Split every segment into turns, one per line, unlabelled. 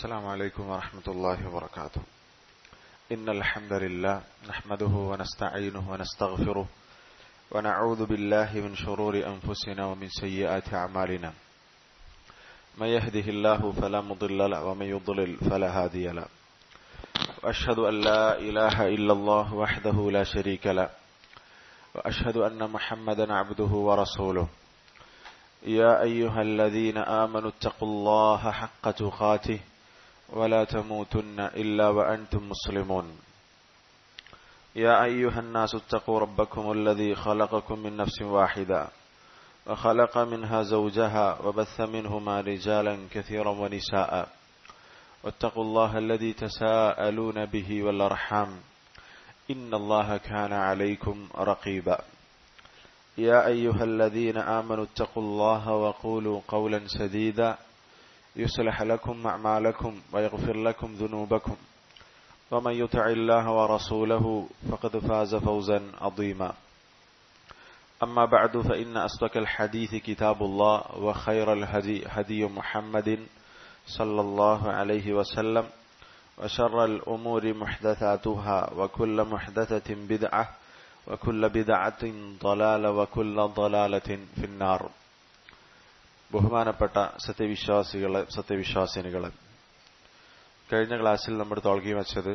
السلام عليكم ورحمة الله وبركاته إن الحمد لله نحمده ونستعينه ونستغفره ونعوذ بالله من شرور أنفسنا ومن سيئات أعمالنا من يهده الله فلا مضل له ومن يضلل فلا هادي له وأشهد أن لا إله إلا الله وحده لا شريك له وأشهد أن محمدا عبده ورسوله يا أيها الذين آمنوا اتقوا الله حق تقاته ولا تموتن إلا وأنتم مسلمون يا أيها الناس اتقوا ربكم الذي خلقكم من نفس واحدة وخلق منها زوجها وبث منهما رجالا كثيرا ونساء واتقوا الله الذي تساءلون به والأرحام إن الله كان عليكم رقيبا يا أيها الذين آمنوا اتقوا الله وقولوا قولا سديدا يصلح لكم أعمالكم ويغفر لكم ذنوبكم ومن يطع الله ورسوله فقد فاز فوزا عظيما أما بعد فإن أصدق الحديث كتاب الله وخير الهدي هدي محمد صلى الله عليه وسلم وشر الأمور محدثاتها وكل محدثة بدعة وكل بدعة ضلالة وكل ضلالة في النار ബഹുമാനപ്പെട്ട സത്യവിശ്വാസികളെ സത്യവിശ്വാസിനികളെ കഴിഞ്ഞ ക്ലാസ്സിൽ നമ്മൾ തോൽകി വച്ചത്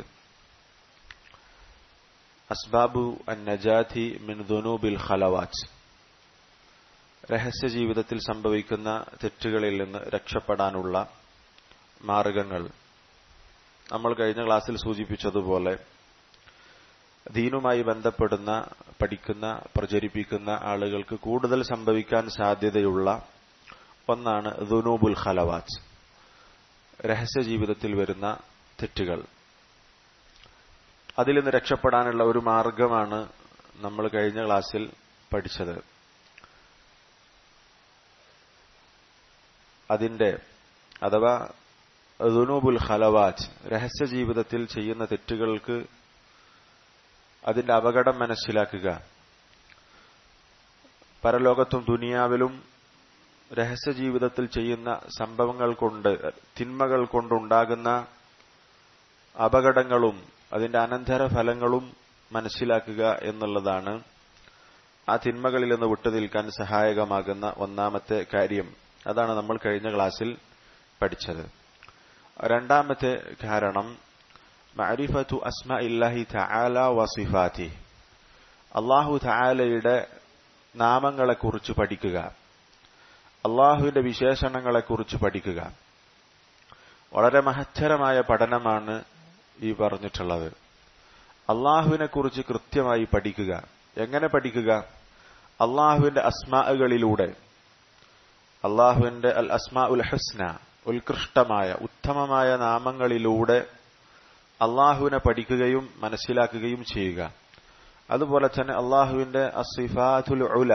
അസ്ബാബു അൻ നജാതി മിൻ ദുനൂബിൽ ഖലവാറ്റ് രഹസ്യ ജീവിതത്തിൽ സംഭവിക്കുന്ന തെറ്റുകളിൽ നിന്ന് രക്ഷപ്പെടാനുള്ള മാർഗങ്ങൾ നമ്മൾ കഴിഞ്ഞ ക്ലാസ്സിൽ സൂചിപ്പിച്ചതുപോലെ ദീനുമായി ബന്ധപ്പെടുന്ന പഠിക്കുന്ന പ്രചരിപ്പിക്കുന്ന ആളുകൾക്ക് കൂടുതൽ സംഭവിക്കാൻ സാധ്യതയുള്ള ഒന്നാണ് ദുനൂബുൽ ഖലവാത്ത് രഹസ്യ ജീവിതത്തിൽ വരുന്ന തെറ്റുകൾ അതിൽ നിന്ന് രക്ഷപ്പെടാനുള്ള ഒരു മാർഗമാണ് നമ്മൾ കഴിഞ്ഞ ക്ലാസ്സിൽ പഠിച്ചത് അതിന്റെ അഥവാ ദുനൂബുൽ ഖലവാറ്റ് രഹസ്യ ജീവിതത്തിൽ ചെയ്യുന്ന തെറ്റുകൾക്ക് അതിന്റെ അപകടം മനസ്സിലാക്കുക പരലോകത്തും ദുനിയാവിലും രഹസ്യ ജീവിതത്തിൽ ചെയ്യുന്ന സംഭവങ്ങൾ കൊണ്ട് തിന്മകൾ കൊണ്ടുണ്ടാകുന്ന അപകടങ്ങളും അതിന്റെ അനന്തര ഫലങ്ങളും മനസ്സിലാക്കുക എന്നുള്ളതാണ് ആ തിന്മകളിൽ നിന്ന് വിട്ടുനിൽക്കാൻ സഹായകമാകുന്ന ഒന്നാമത്തെ കാര്യം അതാണ് നമ്മൾ കഴിഞ്ഞ ക്ലാസ്സിൽ പഠിച്ചത് രണ്ടാമത്തെ കാരണം മഅരിഫത്തു അസ്മ ഇല്ലാഹി തആല വസിഫാത്തി അള്ളാഹു തആലയുടെ നാമങ്ങളെക്കുറിച്ച് പഠിക്കുക അള്ളാഹുവിന്റെ വിശേഷണങ്ങളെക്കുറിച്ച് പഠിക്കുക വളരെ മഹത്തരമായ പഠനമാണ് ഈ പറഞ്ഞിട്ടുള്ളത് അള്ളാഹുവിനെ കുറിച്ച് കൃത്യമായി പഠിക്കുക എങ്ങനെ പഠിക്കുക അള്ളാഹുവിന്റെ അസ്മാകളിലൂടെ അള്ളാഹുവിന്റെ അൽ അസ്മാ ഉൽ ഹസ്ന ഉത്കൃഷ്ടമായ ഉത്തമമായ നാമങ്ങളിലൂടെ അള്ളാഹുവിനെ പഠിക്കുകയും മനസ്സിലാക്കുകയും ചെയ്യുക അതുപോലെ തന്നെ അള്ളാഹുവിന്റെ അസിഫാത്തുൽ ഉല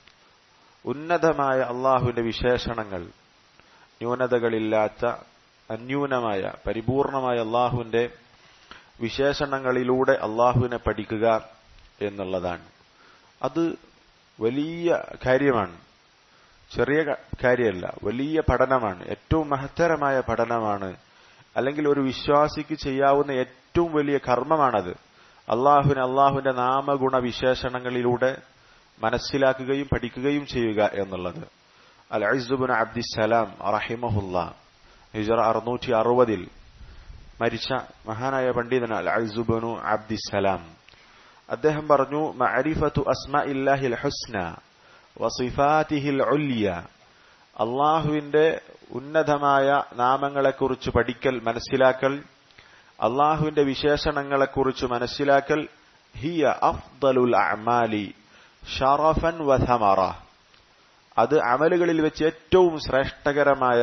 ഉന്നതമായ അള്ളാഹുവിന്റെ വിശേഷണങ്ങൾ ന്യൂനതകളില്ലാത്ത അന്യൂനമായ പരിപൂർണമായ അള്ളാഹുവിന്റെ വിശേഷണങ്ങളിലൂടെ അള്ളാഹുവിനെ പഠിക്കുക എന്നുള്ളതാണ് അത് വലിയ കാര്യമാണ് ചെറിയ കാര്യമല്ല വലിയ പഠനമാണ് ഏറ്റവും മഹത്തരമായ പഠനമാണ് അല്ലെങ്കിൽ ഒരു വിശ്വാസിക്ക് ചെയ്യാവുന്ന ഏറ്റവും വലിയ കർമ്മമാണത് അള്ളാഹുവിന് അള്ളാഹുവിന്റെ നാമഗുണ വിശേഷണങ്ങളിലൂടെ മനസ്സിലാക്കുകയും പഠിക്കുകയും ചെയ്യുക എന്നുള്ളത് അൽ അസുബുൻ അബ്ദിസലാം റഹിമഹുല്ല ഹിജറ അറുന്നൂറ്റി അറുപതിൽ മരിച്ച മഹാനായ പണ്ഡിതൻ അൽ അസുബനു അബ്ദിസലാം അദ്ദേഹം പറഞ്ഞു മഅരിഫത്തു അസ്മ ഇല്ലാഹിൽ ഹുസ്ന വസിഫാത്തിഹിൽ ഉല്യ അള്ളാഹുവിന്റെ ഉന്നതമായ നാമങ്ങളെക്കുറിച്ച് പഠിക്കൽ മനസ്സിലാക്കൽ അള്ളാഹുവിന്റെ വിശേഷണങ്ങളെക്കുറിച്ച് മനസ്സിലാക്കൽ ഹിയ അഫ്ദലുൽ അമാലി ഷറഫൻ വധമറ അത് അമലുകളിൽ വെച്ച് ഏറ്റവും ശ്രേഷ്ഠകരമായ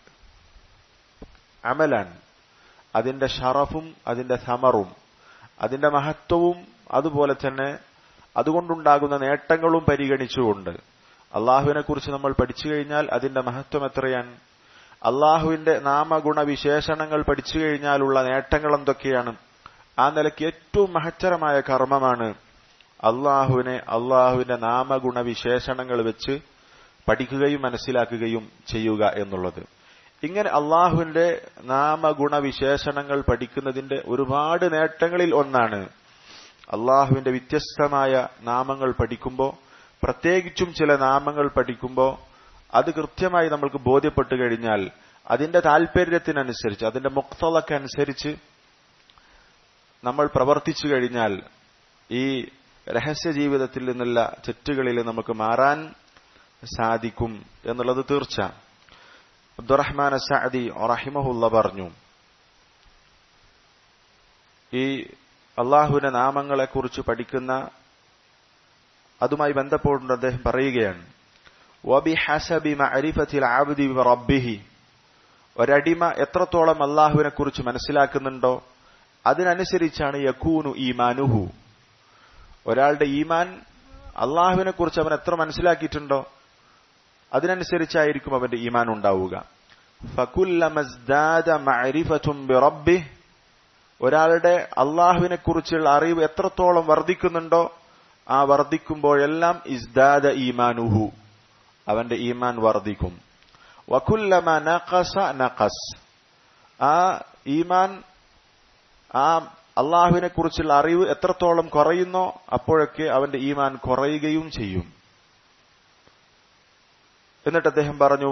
അമലാണ് അതിന്റെ ഷറഫും അതിന്റെ ഥമറും അതിന്റെ മഹത്വവും അതുപോലെ തന്നെ അതുകൊണ്ടുണ്ടാകുന്ന നേട്ടങ്ങളും പരിഗണിച്ചുകൊണ്ട് അള്ളാഹുവിനെ കുറിച്ച് നമ്മൾ പഠിച്ചു കഴിഞ്ഞാൽ അതിന്റെ മഹത്വം എത്രയാണ് അള്ളാഹുവിന്റെ നാമഗുണ വിശേഷണങ്ങൾ പഠിച്ചു കഴിഞ്ഞാലുള്ള നേട്ടങ്ങൾ എന്തൊക്കെയാണ് ആ നിലയ്ക്ക് ഏറ്റവും മഹത്തരമായ കർമ്മമാണ് അള്ളാഹുവിനെ അള്ളാഹുവിന്റെ നാമഗുണ വിശേഷണങ്ങൾ വെച്ച് പഠിക്കുകയും മനസ്സിലാക്കുകയും ചെയ്യുക എന്നുള്ളത് ഇങ്ങനെ അള്ളാഹുവിന്റെ നാമഗുണവിശേഷണങ്ങൾ പഠിക്കുന്നതിന്റെ ഒരുപാട് നേട്ടങ്ങളിൽ ഒന്നാണ് അള്ളാഹുവിന്റെ വ്യത്യസ്തമായ നാമങ്ങൾ പഠിക്കുമ്പോൾ പ്രത്യേകിച്ചും ചില നാമങ്ങൾ പഠിക്കുമ്പോൾ അത് കൃത്യമായി നമ്മൾക്ക് ബോധ്യപ്പെട്ടു കഴിഞ്ഞാൽ അതിന്റെ താല്പര്യത്തിനനുസരിച്ച് അതിന്റെ മുക്തലക്കനുസരിച്ച് നമ്മൾ പ്രവർത്തിച്ചു കഴിഞ്ഞാൽ ഈ രഹസ്യ ജീവിതത്തിൽ നിന്നുള്ള തെറ്റുകളിൽ നമുക്ക് മാറാൻ സാധിക്കും എന്നുള്ളത് തീർച്ച അബ്ദുറഹ്മാൻ സഅദി റഹിമഹുല്ല പറഞ്ഞു ഈ അള്ളാഹുവിന്റെ നാമങ്ങളെക്കുറിച്ച് പഠിക്കുന്ന അതുമായി ബന്ധപ്പെട്ടുണ്ട് അദ്ദേഹം പറയുകയാണ് വബിഹസബി മഅരിഫത്തിൽ ആബ്ദി റബ്ബിഹി ഒരടിമ എത്രത്തോളം അള്ളാഹുവിനെ കുറിച്ച് മനസ്സിലാക്കുന്നുണ്ടോ അതിനനുസരിച്ചാണ് യക്കൂനു ഈമാനുഹു ഒരാളുടെ ഈമാൻ അള്ളാഹുവിനെ കുറിച്ച് അവൻ എത്ര മനസ്സിലാക്കിയിട്ടുണ്ടോ അതിനനുസരിച്ചായിരിക്കും അവന്റെ ഈമാൻ ഉണ്ടാവുക ഒരാളുടെ അള്ളാഹുവിനെ കുറിച്ചുള്ള അറിവ് എത്രത്തോളം വർദ്ധിക്കുന്നുണ്ടോ ആ വർദ്ധിക്കുമ്പോഴെല്ലാം ഇസ്ദാദ ഈമാനുഹു അവന്റെ ഈമാൻ വർദ്ധിക്കും വകുല്ലമ നഖസ നഖസ് ആ ഈമാൻ ആ അള്ളാഹുവിനെ കുറിച്ചുള്ള അറിവ് എത്രത്തോളം കുറയുന്നോ അപ്പോഴൊക്കെ അവന്റെ ഈമാൻ കുറയുകയും ചെയ്യും എന്നിട്ട് അദ്ദേഹം പറഞ്ഞു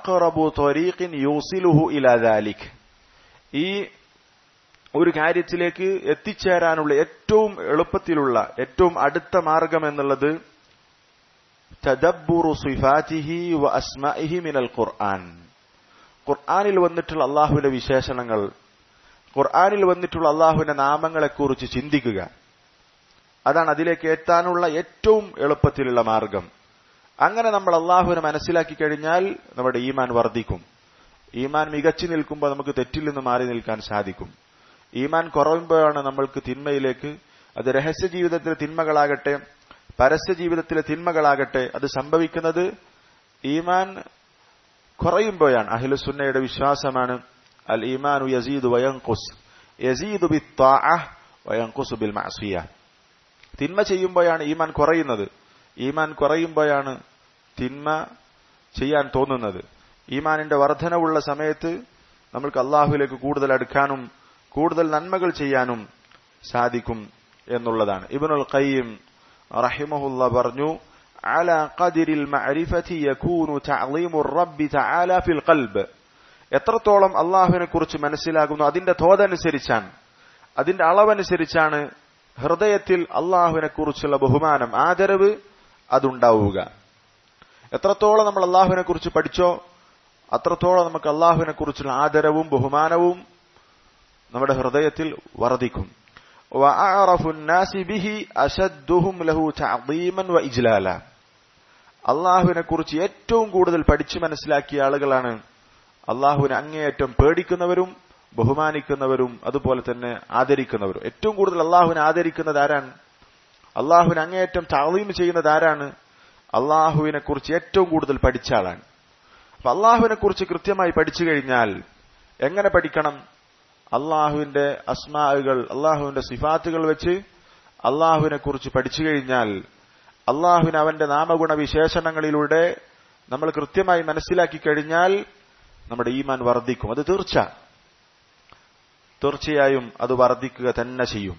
ഈ ഒരു കാര്യത്തിലേക്ക് എത്തിച്ചേരാനുള്ള ഏറ്റവും എളുപ്പത്തിലുള്ള ഏറ്റവും അടുത്ത മാർഗം എന്നുള്ളത് തദബ്ബുറു സിഫാറ്റിഹി വ അസ്മാഇഹി മിനൽ ഖുർആൻ ഖുർആനിൽ വന്നിട്ടുള്ള അള്ളാഹുവിന്റെ വിശേഷണങ്ങൾ ഖുർആനിൽ വന്നിട്ടുള്ള അള്ളാഹുവിന്റെ നാമങ്ങളെക്കുറിച്ച് ചിന്തിക്കുക അതാണ് അതിലേക്ക് എത്താനുള്ള ഏറ്റവും എളുപ്പത്തിലുള്ള മാർഗം അങ്ങനെ നമ്മൾ അള്ളാഹുവിനെ മനസ്സിലാക്കി കഴിഞ്ഞാൽ നമ്മുടെ ഈമാൻ വർദ്ധിക്കും ഈമാൻ മികച്ചു നിൽക്കുമ്പോൾ നമുക്ക് തെറ്റിൽ നിന്ന് മാറി നിൽക്കാൻ സാധിക്കും ഈമാൻ കുറയുമ്പോഴാണ് നമ്മൾക്ക് തിന്മയിലേക്ക് അത് രഹസ്യ ജീവിതത്തിലെ തിന്മകളാകട്ടെ പരസ്യ ജീവിതത്തിലെ തിന്മകളാകട്ടെ അത് സംഭവിക്കുന്നത് ഈമാൻ കുറയുമ്പോഴാണ് അഹിലുസുന്നയുടെ വിശ്വാസമാണ് അൽ ഈമാനു യസീദു വയങ്കുസ് യസീദു ബി വയങ്കുസു ബിൽ മാസിയ തിന്മ ചെയ്യുമ്പോഴാണ് ഈമാൻ കുറയുന്നത് ഈമാൻ കുറയുമ്പോഴാണ് തിന്മ ചെയ്യാൻ തോന്നുന്നത് ഈമാനിന്റെ വർധനവുള്ള സമയത്ത് നമ്മൾക്ക് അള്ളാഹുലേക്ക് കൂടുതൽ അടുക്കാനും കൂടുതൽ നന്മകൾ ചെയ്യാനും സാധിക്കും എന്നുള്ളതാണ് ഇബനുൽ ഖയ്യിം റഹിമഹുല്ല പറഞ്ഞു على قدر المعرفة يكون تعظيم الرب تعالى في القلب എത്രത്തോളം അള്ളാഹുവിനെ കുറിച്ച് മനസ്സിലാകുന്നു അതിന്റെ തോതനുസരിച്ചാണ് അതിന്റെ അളവനുസരിച്ചാണ് ഹൃദയത്തിൽ അള്ളാഹുവിനെ കുറിച്ചുള്ള ബഹുമാനം ആദരവ് അതുണ്ടാവുക എത്രത്തോളം നമ്മൾ അള്ളാഹുവിനെ കുറിച്ച് പഠിച്ചോ അത്രത്തോളം നമുക്ക് അള്ളാഹുവിനെ കുറിച്ചുള്ള ആദരവും ബഹുമാനവും നമ്മുടെ ഹൃദയത്തിൽ വർദ്ധിക്കും അള്ളാഹുവിനെ കുറിച്ച് ഏറ്റവും കൂടുതൽ പഠിച്ചു മനസ്സിലാക്കിയ ആളുകളാണ് അള്ളാഹുവിനെ അങ്ങേയറ്റം പേടിക്കുന്നവരും ബഹുമാനിക്കുന്നവരും അതുപോലെ തന്നെ ആദരിക്കുന്നവരും ഏറ്റവും കൂടുതൽ അള്ളാഹുവിനെ ആദരിക്കുന്നത് ആരാണ് അള്ളാഹുവിനെ അങ്ങേയറ്റം താളീം ചെയ്യുന്നത് ആരാണ് അള്ളാഹുവിനെ കുറിച്ച് ഏറ്റവും കൂടുതൽ പഠിച്ച ആളാണ് അപ്പൊ അള്ളാഹുവിനെ കുറിച്ച് കൃത്യമായി പഠിച്ചു കഴിഞ്ഞാൽ എങ്ങനെ പഠിക്കണം അള്ളാഹുവിന്റെ അസ്മാകൾ അള്ളാഹുവിന്റെ സിഫാത്തുകൾ വെച്ച് അള്ളാഹുവിനെ കുറിച്ച് പഠിച്ചു കഴിഞ്ഞാൽ അള്ളാഹുവിന് അവന്റെ നാമഗുണ വിശേഷണങ്ങളിലൂടെ നമ്മൾ കൃത്യമായി മനസ്സിലാക്കി കഴിഞ്ഞാൽ നമ്മുടെ ഈമാൻ വർദ്ധിക്കും അത് തീർച്ച തീർച്ചയായും അത് വർദ്ധിക്കുക തന്നെ ചെയ്യും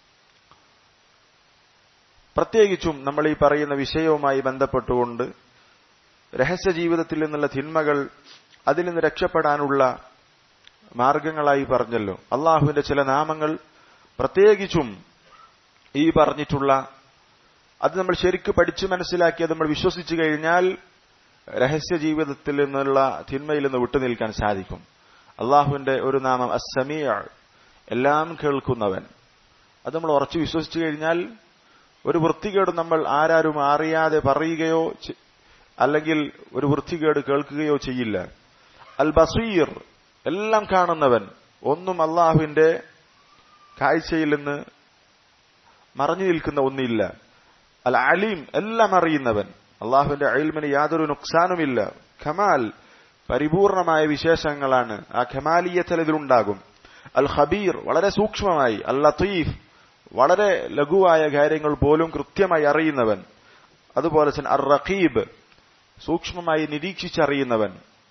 പ്രത്യേകിച്ചും നമ്മൾ ഈ പറയുന്ന വിഷയവുമായി ബന്ധപ്പെട്ടുകൊണ്ട് രഹസ്യ ജീവിതത്തിൽ നിന്നുള്ള തിന്മകൾ അതിൽ നിന്ന് രക്ഷപ്പെടാനുള്ള മാർഗങ്ങളായി പറഞ്ഞല്ലോ അള്ളാഹുവിന്റെ ചില നാമങ്ങൾ പ്രത്യേകിച്ചും ഈ പറഞ്ഞിട്ടുള്ള അത് നമ്മൾ ശരിക്ക് പഠിച്ചു മനസ്സിലാക്കി അത് നമ്മൾ വിശ്വസിച്ചു കഴിഞ്ഞാൽ രഹസ്യ ജീവിതത്തിൽ നിന്നുള്ള തിന്മയിൽ നിന്ന് വിട്ടുനിൽക്കാൻ സാധിക്കും അള്ളാഹുവിന്റെ ഒരു നാമം അസമിയ എല്ലാം കേൾക്കുന്നവൻ അത് നമ്മൾ ഉറച്ചു വിശ്വസിച്ചു കഴിഞ്ഞാൽ ഒരു വൃത്തികേട് നമ്മൾ ആരാരും അറിയാതെ പറയുകയോ അല്ലെങ്കിൽ ഒരു വൃത്തികേട് കേൾക്കുകയോ ചെയ്യില്ല അൽ ബസീർ എല്ലാം കാണുന്നവൻ ഒന്നും അള്ളാഹുവിന്റെ കാഴ്ചയിൽ നിന്ന് മറഞ്ഞു നിൽക്കുന്ന ഒന്നില്ല അൽ അലീം എല്ലാം അറിയുന്നവൻ അള്ളാഹുവിന്റെ അയിൽമിന് യാതൊരു നുക്സാനുമില്ല ഖമാൽ പരിപൂർണമായ വിശേഷങ്ങളാണ് ആ ഖമാലിയത്തൽ ഇതിലുണ്ടാകും അൽ ഖബീർ വളരെ സൂക്ഷ്മമായി അൽ ലത്തീഫ് വളരെ ലഘുവായ കാര്യങ്ങൾ പോലും കൃത്യമായി അറിയുന്നവൻ അതുപോലെ തന്നെ അർ റഖീബ് സൂക്ഷ്മമായി നിരീക്ഷിച്ചറിയുന്നവൻ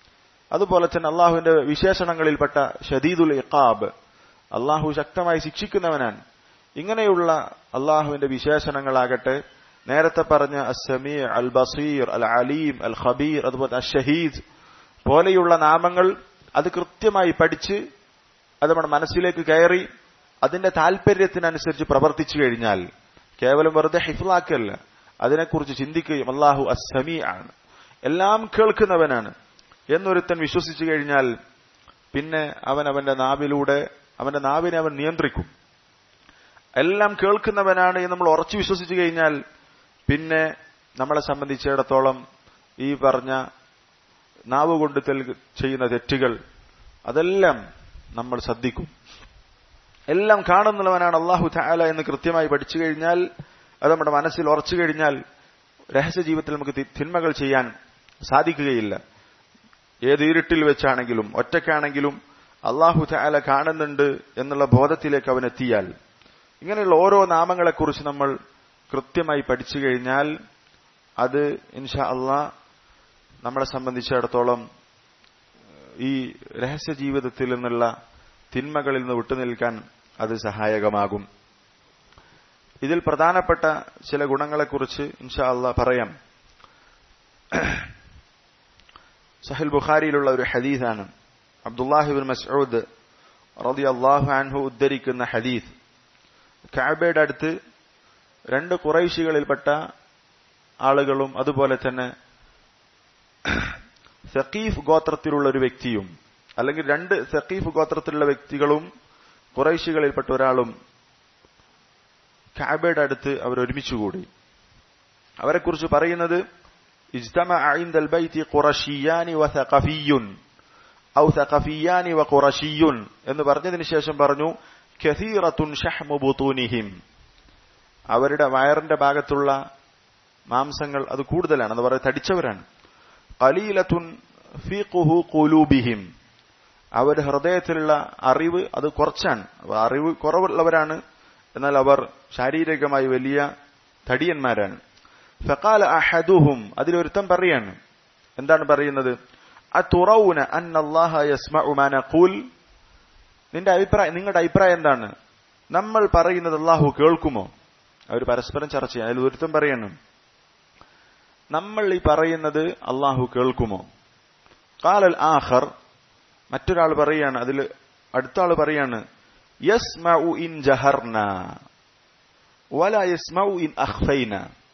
അതുപോലെ തന്നെ അള്ളാഹുവിന്റെ വിശേഷണങ്ങളിൽപ്പെട്ട ഷദീദുൽ ഇഖാബ് അള്ളാഹു ശക്തമായി ശിക്ഷിക്കുന്നവനാണ് ഇങ്ങനെയുള്ള അള്ളാഹുവിന്റെ വിശേഷണങ്ങളാകട്ടെ നേരത്തെ പറഞ്ഞ അസമീർ അൽ ബസീർ അൽ അലീം അൽ ഖബീർ അതുപോലെ അഷഹീദ് പോലെയുള്ള നാമങ്ങൾ അത് കൃത്യമായി പഠിച്ച് അത് നമ്മുടെ മനസ്സിലേക്ക് കയറി അതിന്റെ താല്പര്യത്തിനനുസരിച്ച് പ്രവർത്തിച്ചു കഴിഞ്ഞാൽ കേവലം വെറുതെ ഹിഫ്ലാക്കല്ല അതിനെക്കുറിച്ച് ചിന്തിക്കുകയും അള്ളാഹു അസമി ആണ് എല്ലാം കേൾക്കുന്നവനാണ് എന്നൊരുത്തൻ വിശ്വസിച്ചു കഴിഞ്ഞാൽ പിന്നെ അവൻ അവന്റെ നാവിലൂടെ അവന്റെ നാവിനെ അവൻ നിയന്ത്രിക്കും എല്ലാം കേൾക്കുന്നവനാണ് എന്ന് നമ്മൾ ഉറച്ചു വിശ്വസിച്ചു കഴിഞ്ഞാൽ പിന്നെ നമ്മളെ സംബന്ധിച്ചിടത്തോളം ഈ പറഞ്ഞ നാവ് കൊണ്ട് ചെയ്യുന്ന തെറ്റുകൾ അതെല്ലാം നമ്മൾ ശ്രദ്ധിക്കും എല്ലാം കാണുന്നവനാണ് അള്ളാഹു താല എന്ന് കൃത്യമായി പഠിച്ചു കഴിഞ്ഞാൽ അത് നമ്മുടെ മനസ്സിൽ ഉറച്ചു കഴിഞ്ഞാൽ രഹസ്യ ജീവിതത്തിൽ നമുക്ക് തിന്മകൾ ചെയ്യാൻ സാധിക്കുകയില്ല ഏത് ഇരുട്ടിൽ വെച്ചാണെങ്കിലും ഒറ്റയ്ക്കാണെങ്കിലും അള്ളാഹു താല കാണുന്നുണ്ട് എന്നുള്ള ബോധത്തിലേക്ക് അവൻ എത്തിയാൽ ഇങ്ങനെയുള്ള ഓരോ നാമങ്ങളെക്കുറിച്ച് നമ്മൾ കൃത്യമായി പഠിച്ചു കഴിഞ്ഞാൽ അത് ഇൻഷാ അള്ളാ നമ്മളെ സംബന്ധിച്ചിടത്തോളം ഈ രഹസ്യ ജീവിതത്തിൽ നിന്നുള്ള തിന്മകളിൽ നിന്ന് വിട്ടുനിൽക്കാൻ അത് സഹായകമാകും ഇതിൽ പ്രധാനപ്പെട്ട ചില ഗുണങ്ങളെക്കുറിച്ച് ഇൻഷാ അള്ളാ പറയാം സഹിൽ ബുഖാരിയിലുള്ള ഒരു ഹദീസാണ് അബ്ദുല്ലാഹിബിൻ മസ്ഊദ് റതി അള്ളാഹു അൻഹു ഉദ്ധരിക്കുന്ന ഹദീസ് കാബയുടെ അടുത്ത് രണ്ട് കുറൈശികളിൽപ്പെട്ട ആളുകളും അതുപോലെ തന്നെ സഖീഫ് ഗോത്രത്തിലുള്ള ഒരു വ്യക്തിയും അല്ലെങ്കിൽ രണ്ട് സഖീഫ് ഗോത്രത്തിലുള്ള വ്യക്തികളും കുറൈശികളിൽപ്പെട്ട ഒരാളും കാബയുടെ അടുത്ത് അവർ ഒരുമിച്ചുകൂടി അവരെക്കുറിച്ച് പറയുന്നത് اجتمع عند البيت قرشيان وثقفي ഔ ثقفيان وقرشي എന്ന് പറഞ്ഞതിന് ശേഷം പറഞ്ഞു കഥീറത്തുൻ ഷഹ്മു ബുതൂനിഹിം അവരുടെ വയറിന്റെ ഭാഗത്തുള്ള മാംസങ്ങൾ അത് കൂടുതലാണ് എന്ന് പറയുന്നത് തടിച്ചവരാണ് കലീലത്തുൻ ഫീഖുഹു ഖുലൂബിഹിം അവരുടെ ഹൃദയത്തിലുള്ള അറിവ് അത് കുറച്ചാണ് അറിവ് കുറവുള്ളവരാണ് എന്നാൽ അവർ ശാരീരികമായി വലിയ തടിയന്മാരാണ് ഫക്കാല അഹദുഹും അതിലൊരുത്തം പറയാണ് എന്താണ് പറയുന്നത് അതുറൗന അന്നല്ലാഹ യസ്മഉ മാ നഖൂൽ നിന്റെ അഭിപ്രായം നിങ്ങളുടെ അഭിപ്രായം എന്താണ് നമ്മൾ പറയുന്നത് അള്ളാഹു കേൾക്കുമോ അവർ പരസ്പരം ചർച്ച ചെയ്യാം അതിൽ ഒരുത്തം പറയണം നമ്മൾ ഈ പറയുന്നത് അള്ളാഹു കേൾക്കുമോ കാലൽ ആഖർ മറ്റൊരാൾ പറയാണ് അതിൽ അടുത്ത ആൾ പറയാണ് യസ്മഉ ഇൻ ജഹർന വല യസ്മഉ ഇൻ അഖ്ഫൈന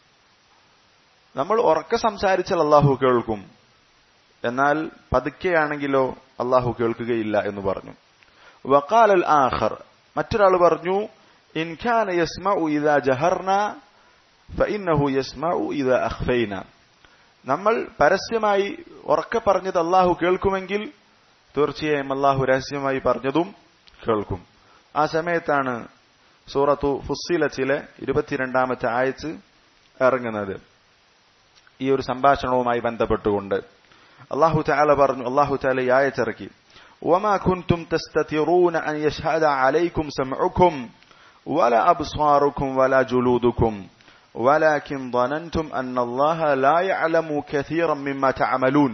നമ്മൾ ഉറക്കെ സംസാരിച്ചാൽ അള്ളാഹു കേൾക്കും എന്നാൽ പതുക്കെയാണെങ്കിലോ അള്ളാഹു കേൾക്കുകയില്ല എന്ന് പറഞ്ഞു വക്കാലൽ ആഖർ മറ്റൊരാൾ പറഞ്ഞു ഇൻ ഖാന യസ്മഉ ഇദാ ജഹർന ഫഇന്നഹു യസ്മഉ ഇദാ അഖ്ഫൈന നമ്മൾ പരസ്യമായി ഉറക്കെ പറഞ്ഞത് അള്ളാഹു കേൾക്കുമെങ്കിൽ തീർച്ചയായും അള്ളാഹു രഹസ്യമായി പറഞ്ഞതും കേൾക്കും ആ സമയത്താണ് സൂറത്തു ഫുസ്സിലച്ചിലെ ഇരുപത്തിരണ്ടാമത്തെ ആയച്ച് ഇറങ്ങുന്നത് ഈ ഒരു സംഭാഷണവുമായി ബന്ധപ്പെട്ടുകൊണ്ട് അള്ളാഹു താല പറഞ്ഞു അള്ളാഹു താല ഈ ആയച്ചിറക്കി وما كنتم تستترون أن يشهد عليكم سمعكم ولا أبصاركم ولا جلودكم ولكن ظننتم أن الله لا يعلم كثيرا مما تعملون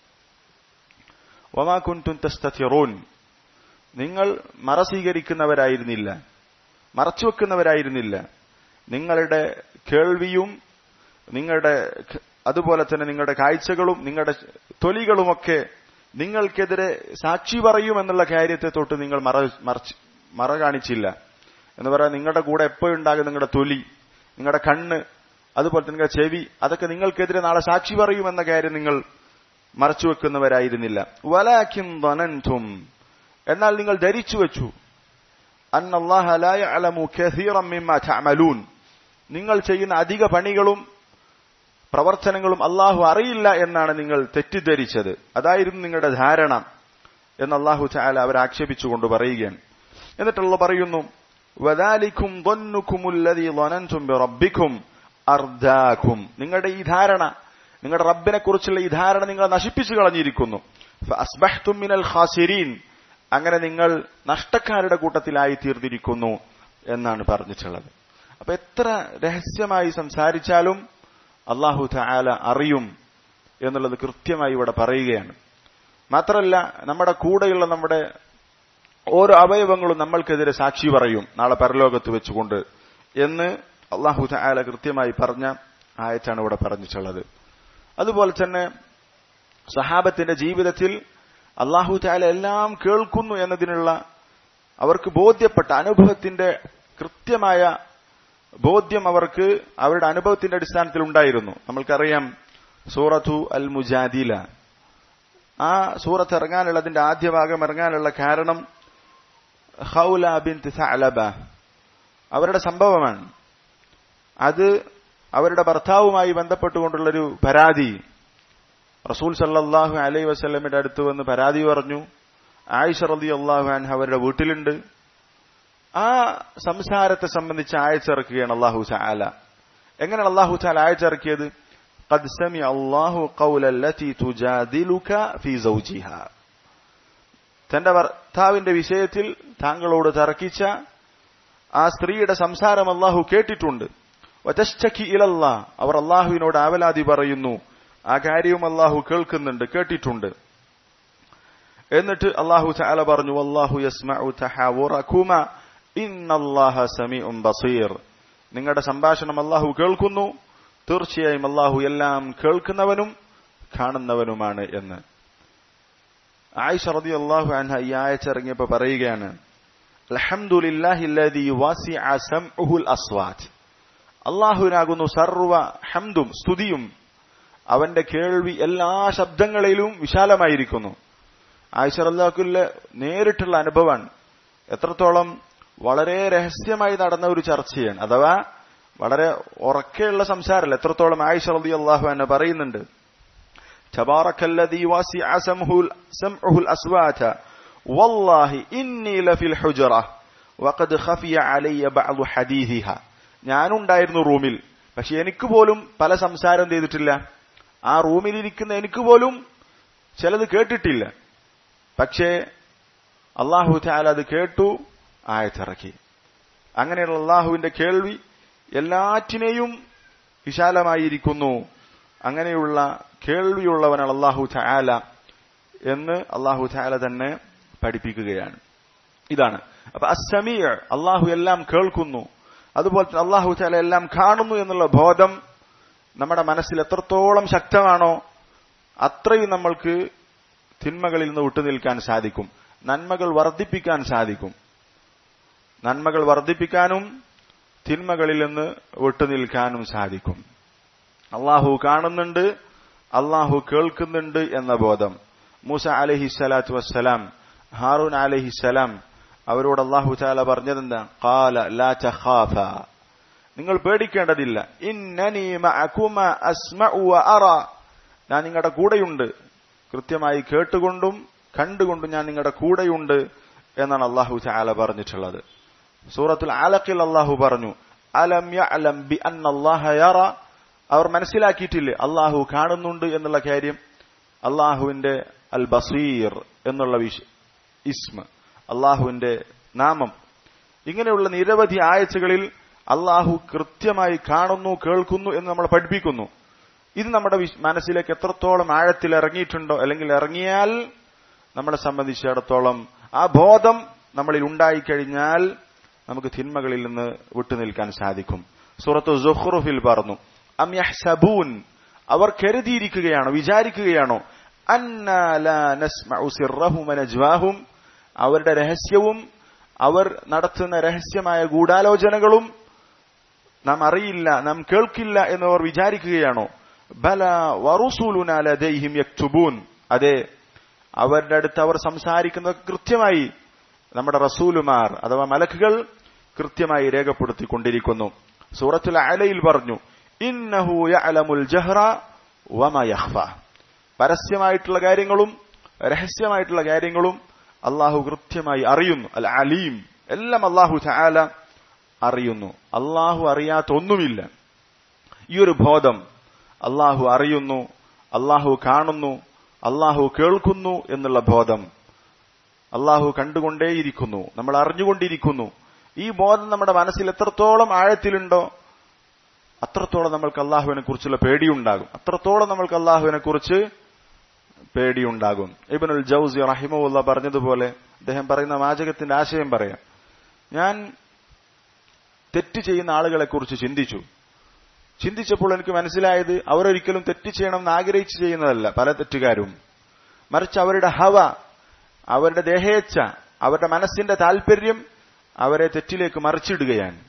وما كنتم تستترون നിങ്ങൾ മറ സ്വീകരിക്കുന്നവരായിരുന്നില്ല മറച്ചുവെക്കുന്നവരായിരുന്നില്ല നിങ്ങളുടെ കേൾവിയും നിങ്ങളുടെ അതുപോലെ തന്നെ നിങ്ങളുടെ കാഴ്ചകളും നിങ്ങളുടെ തൊലികളുമൊക്കെ നിങ്ങൾക്കെതിരെ സാക്ഷി പറയുമെന്നുള്ള കാര്യത്തെ തൊട്ട് നിങ്ങൾ മറ മറച്ച് മറ കാണിച്ചില്ല എന്ന് പറയാൻ നിങ്ങളുടെ കൂടെ എപ്പോഴുണ്ടാകും നിങ്ങളുടെ തൊലി നിങ്ങളുടെ കണ്ണ് അതുപോലെ തന്നെ നിങ്ങളുടെ ചെവി അതൊക്കെ നിങ്ങൾക്കെതിരെ നാളെ സാക്ഷി പറയുമെന്ന കാര്യം നിങ്ങൾ മറച്ചുവെക്കുന്നവരായിരുന്നില്ല വലാഖിം വനൻതും എന്നാൽ നിങ്ങൾ ധരിച്ചു വെച്ചു അന്നല്ലാഹലൂൻ നിങ്ങൾ ചെയ്യുന്ന അധിക പണികളും പ്രവർത്തനങ്ങളും അള്ളാഹു അറിയില്ല എന്നാണ് നിങ്ങൾ തെറ്റിദ്ധരിച്ചത് അതായിരുന്നു നിങ്ങളുടെ ധാരണ എന്ന് അള്ളാഹു ചാല അവർ ആക്ഷേപിച്ചുകൊണ്ട് പറയുകയാണ് എന്നിട്ടുള്ള പറയുന്നു വദാലിക്കും റബ്ബിക്കും അർദാക്കും നിങ്ങളുടെ ഈ ധാരണ നിങ്ങളുടെ റബ്ബിനെ കുറിച്ചുള്ള ഈ ധാരണ നിങ്ങളെ നശിപ്പിച്ചു കളഞ്ഞിരിക്കുന്നു മിനൽ ഖാസിരീൻ അങ്ങനെ നിങ്ങൾ നഷ്ടക്കാരുടെ കൂട്ടത്തിലായി തീർന്നിരിക്കുന്നു എന്നാണ് പറഞ്ഞിട്ടുള്ളത് അപ്പൊ എത്ര രഹസ്യമായി സംസാരിച്ചാലും അള്ളാഹു താല അറിയും എന്നുള്ളത് കൃത്യമായി ഇവിടെ പറയുകയാണ് മാത്രമല്ല നമ്മുടെ കൂടെയുള്ള നമ്മുടെ ഓരോ അവയവങ്ങളും നമ്മൾക്കെതിരെ സാക്ഷി പറയും നാളെ പരലോകത്ത് വെച്ചുകൊണ്ട് എന്ന് അള്ളാഹു താല കൃത്യമായി പറഞ്ഞ ആയത്താണ് ഇവിടെ പറഞ്ഞിട്ടുള്ളത് അതുപോലെ തന്നെ സഹാബത്തിന്റെ ജീവിതത്തിൽ അള്ളാഹു താല എല്ലാം കേൾക്കുന്നു എന്നതിനുള്ള അവർക്ക് ബോധ്യപ്പെട്ട അനുഭവത്തിന്റെ കൃത്യമായ ബോധ്യം അവർക്ക് അവരുടെ അനുഭവത്തിന്റെ അടിസ്ഥാനത്തിൽ ഉണ്ടായിരുന്നു നമ്മൾക്കറിയാം സൂറത്തു അൽ മുജാദില ആ സൂറത്ത് ഇറങ്ങാനുള്ള അതിന്റെ ആദ്യ ഭാഗം ഇറങ്ങാനുള്ള കാരണം ഹൗല ബിൻ സഅലബ അവരുടെ സംഭവമാണ് അത് അവരുടെ ഭർത്താവുമായി ബന്ധപ്പെട്ടുകൊണ്ടുള്ളൊരു പരാതി റസൂൽ സല്ലാഹു അലൈ വസ്ലമിന്റെ അടുത്ത് വന്ന് പരാതി പറഞ്ഞു ആയിഷ റലി അള്ളാഹു അൻഹ അവരുടെ വീട്ടിലുണ്ട് ആ സംസാരത്തെ സംബന്ധിച്ച് ആയച്ചിറക്കുകയാണ് അള്ളാഹു ചാല എങ്ങനെയാണ് അള്ളാഹു ചാല ആയച്ചിറക്കിയത് قد سمع الله قول التي تجادلك في زوجها തന്റെ ഭർത്താവിന്റെ വിഷയത്തിൽ താങ്കളോട് തർക്കിച്ച ആ സ്ത്രീയുടെ സംസാരം അള്ളാഹു കേട്ടിട്ടുണ്ട് വതശ്ചക്കി ഇലല്ല അവർ അള്ളാഹുവിനോട് ആവലാതി പറയുന്നു ആ കാര്യവും അള്ളാഹു കേൾക്കുന്നുണ്ട് കേട്ടിട്ടുണ്ട് എന്നിട്ട് അള്ളാഹു ചാല പറഞ്ഞു അള്ളാഹു യസ്മഉ തഹാവുറകുമ ഇന്നല്ലാഹ സമീഉൻ ബസീർ നിങ്ങളുടെ സംഭാഷണം അള്ളാഹു കേൾക്കുന്നു തീർച്ചയായും അള്ളാഹു എല്ലാം കേൾക്കുന്നവനും കാണുന്നവനുമാണ് എന്ന് ആയിഷ റതി അള്ളാഹു അൻഹ ഈ ആയച്ചിറങ്ങിയപ്പോ പറയുകയാണ് അസ്വാറ്റ് അള്ളാഹുവിനാകുന്നു സർവ ഹംദും സ്തുതിയും അവന്റെ കേൾവി എല്ലാ ശബ്ദങ്ങളിലും വിശാലമായിരിക്കുന്നു ആയിഷ അള്ളാഹുല്ല നേരിട്ടുള്ള അനുഭവമാണ് എത്രത്തോളം വളരെ രഹസ്യമായി നടന്ന ഒരു ചർച്ചയാണ് അഥവാ വളരെ ഉറക്കെയുള്ള സംസാരമല്ല എത്രത്തോളം ആയിഷ റളി അള്ളാഹു എന്നെ പറയുന്നുണ്ട് تبارك الذي واسع سمعه سمعه الأصوات والله إني لفي الحجرة وقد خفي علي بعض حديثها ഞാനുണ്ടായിരുന്നു റൂമിൽ പക്ഷെ എനിക്ക് പോലും പല സംസാരം ചെയ്തിട്ടില്ല ആ റൂമിലിരിക്കുന്ന എനിക്ക് പോലും ചിലത് കേട്ടിട്ടില്ല പക്ഷേ അള്ളാഹു താല അത് കേട്ടു ആയത്തിറക്കി അങ്ങനെയുള്ള അള്ളാഹുവിന്റെ കേൾവി എല്ലാറ്റിനെയും വിശാലമായിരിക്കുന്നു അങ്ങനെയുള്ള കേൾവിയുള്ളവനാണ് അള്ളാഹു ചായാല എന്ന് അള്ളാഹു ചായാല തന്നെ പഠിപ്പിക്കുകയാണ് ഇതാണ് അപ്പൊ അസമീർ അള്ളാഹു എല്ലാം കേൾക്കുന്നു അതുപോലെ തന്നെ അള്ളാഹു ചാല എല്ലാം കാണുന്നു എന്നുള്ള ബോധം നമ്മുടെ മനസ്സിൽ എത്രത്തോളം ശക്തമാണോ അത്രയും നമ്മൾക്ക് തിന്മകളിൽ നിന്ന് വിട്ടുനിൽക്കാൻ സാധിക്കും നന്മകൾ വർദ്ധിപ്പിക്കാൻ സാധിക്കും നന്മകൾ വർദ്ധിപ്പിക്കാനും തിന്മകളിൽ നിന്ന് വിട്ടുനിൽക്കാനും സാധിക്കും അള്ളാഹു കാണുന്നുണ്ട് അള്ളാഹു കേൾക്കുന്നുണ്ട് എന്ന ബോധം മൂസ അലഹി സ്വലാത്തു വസ്സലാം ഹാറൂൻ അലഹിസലാം അവരോട് അള്ളാഹു ചാല പറഞ്ഞതെന്താ കാല ലാ ചഖാഫ നിങ്ങൾ പേടിക്കേണ്ടതില്ല ഇന്നനി മഅകുമ അസ്മഉ വഅറ ഞാൻ നിങ്ങളുടെ കൂടെയുണ്ട് കൃത്യമായി കേട്ടുകൊണ്ടും കണ്ടുകൊണ്ടും ഞാൻ നിങ്ങളുടെ കൂടെയുണ്ട് എന്നാണ് അള്ളാഹു ചാല പറഞ്ഞിട്ടുള്ളത് സൂറത്തുൽ ആലക്കിൽ അള്ളാഹു പറഞ്ഞു അലം യഅലം ബി അന്നല്ലാഹ യറ അവർ മനസ്സിലാക്കിയിട്ടില്ലേ അള്ളാഹു കാണുന്നുണ്ട് എന്നുള്ള കാര്യം അള്ളാഹുവിന്റെ അൽ ബസീർ എന്നുള്ള വിഷ ഇസ്മ അള്ളാഹുവിന്റെ നാമം ഇങ്ങനെയുള്ള നിരവധി ആയച്ചുകളിൽ അള്ളാഹു കൃത്യമായി കാണുന്നു കേൾക്കുന്നു എന്ന് നമ്മൾ പഠിപ്പിക്കുന്നു ഇത് നമ്മുടെ മനസ്സിലേക്ക് എത്രത്തോളം ആഴത്തിൽ ഇറങ്ങിയിട്ടുണ്ടോ അല്ലെങ്കിൽ ഇറങ്ങിയാൽ നമ്മളെ സംബന്ധിച്ചിടത്തോളം ആ ബോധം നമ്മളിൽ ഉണ്ടായിക്കഴിഞ്ഞാൽ നമുക്ക് തിന്മകളിൽ നിന്ന് വിട്ടുനിൽക്കാൻ സാധിക്കും സൂറത്ത് സുഹ്റുഫിൽ പറഞ്ഞു അം യഹ്സബൂൻ അവർ കരുതിയിരിക്കുകയാണോ വിചാരിക്കുകയാണോ അന്നലഹും അവരുടെ രഹസ്യവും അവർ നടത്തുന്ന രഹസ്യമായ ഗൂഢാലോചനകളും നാം അറിയില്ല നാം കേൾക്കില്ല എന്നവർ വിചാരിക്കുകയാണോ ബല വറുസൂലുനാലദൈഹിം യക്തുബൂൻ അതെ അവരുടെ അടുത്ത് അവർ സംസാരിക്കുന്നത് കൃത്യമായി നമ്മുടെ റസൂലുമാർ അഥവാ മലക്കുകൾ കൃത്യമായി രേഖപ്പെടുത്തിക്കൊണ്ടിരിക്കുന്നു സൂറത്തുൽ അലയിൽ പറഞ്ഞു ഇന്നഹു യഅലമുൽ ജഹ്റ വമ യഖ്ഫ പരസ്യമായിട്ടുള്ള കാര്യങ്ങളും രഹസ്യമായിട്ടുള്ള കാര്യങ്ങളും അള്ളാഹു കൃത്യമായി അറിയുന്നു അൽ അലീം എല്ലാം അള്ളാഹു ചാല അറിയുന്നു അള്ളാഹു അറിയാത്ത ഒന്നുമില്ല ഈ ഒരു ബോധം അള്ളാഹു അറിയുന്നു അള്ളാഹു കാണുന്നു അള്ളാഹു കേൾക്കുന്നു എന്നുള്ള ബോധം അള്ളാഹു കണ്ടുകൊണ്ടേയിരിക്കുന്നു നമ്മൾ അറിഞ്ഞുകൊണ്ടിരിക്കുന്നു ഈ ബോധം നമ്മുടെ മനസ്സിൽ എത്രത്തോളം ആഴത്തിലുണ്ടോ അത്രത്തോളം നമ്മൾക്ക് അള്ളാഹുവിനെ കുറിച്ചുള്ള പേടിയുണ്ടാകും അത്രത്തോളം നമ്മൾക്ക് അള്ളാഹുവിനെ കുറിച്ച്
പേടിയുണ്ടാകും ഇബനുൽ ജൌസി റഹിമുല്ല പറഞ്ഞതുപോലെ അദ്ദേഹം പറയുന്ന വാചകത്തിന്റെ ആശയം പറയാം ഞാൻ തെറ്റ് ചെയ്യുന്ന ആളുകളെ കുറിച്ച് ചിന്തിച്ചു ചിന്തിച്ചപ്പോൾ എനിക്ക് മനസ്സിലായത് അവരൊരിക്കലും തെറ്റ് ചെയ്യണമെന്ന് ആഗ്രഹിച്ച് ചെയ്യുന്നതല്ല പല തെറ്റുകാരും മറിച്ച് അവരുടെ ഹവ അവരുടെ ദേഹേച്ഛ അവരുടെ മനസ്സിന്റെ താല്പര്യം അവരെ തെറ്റിലേക്ക് മറിച്ചിടുകയാണ്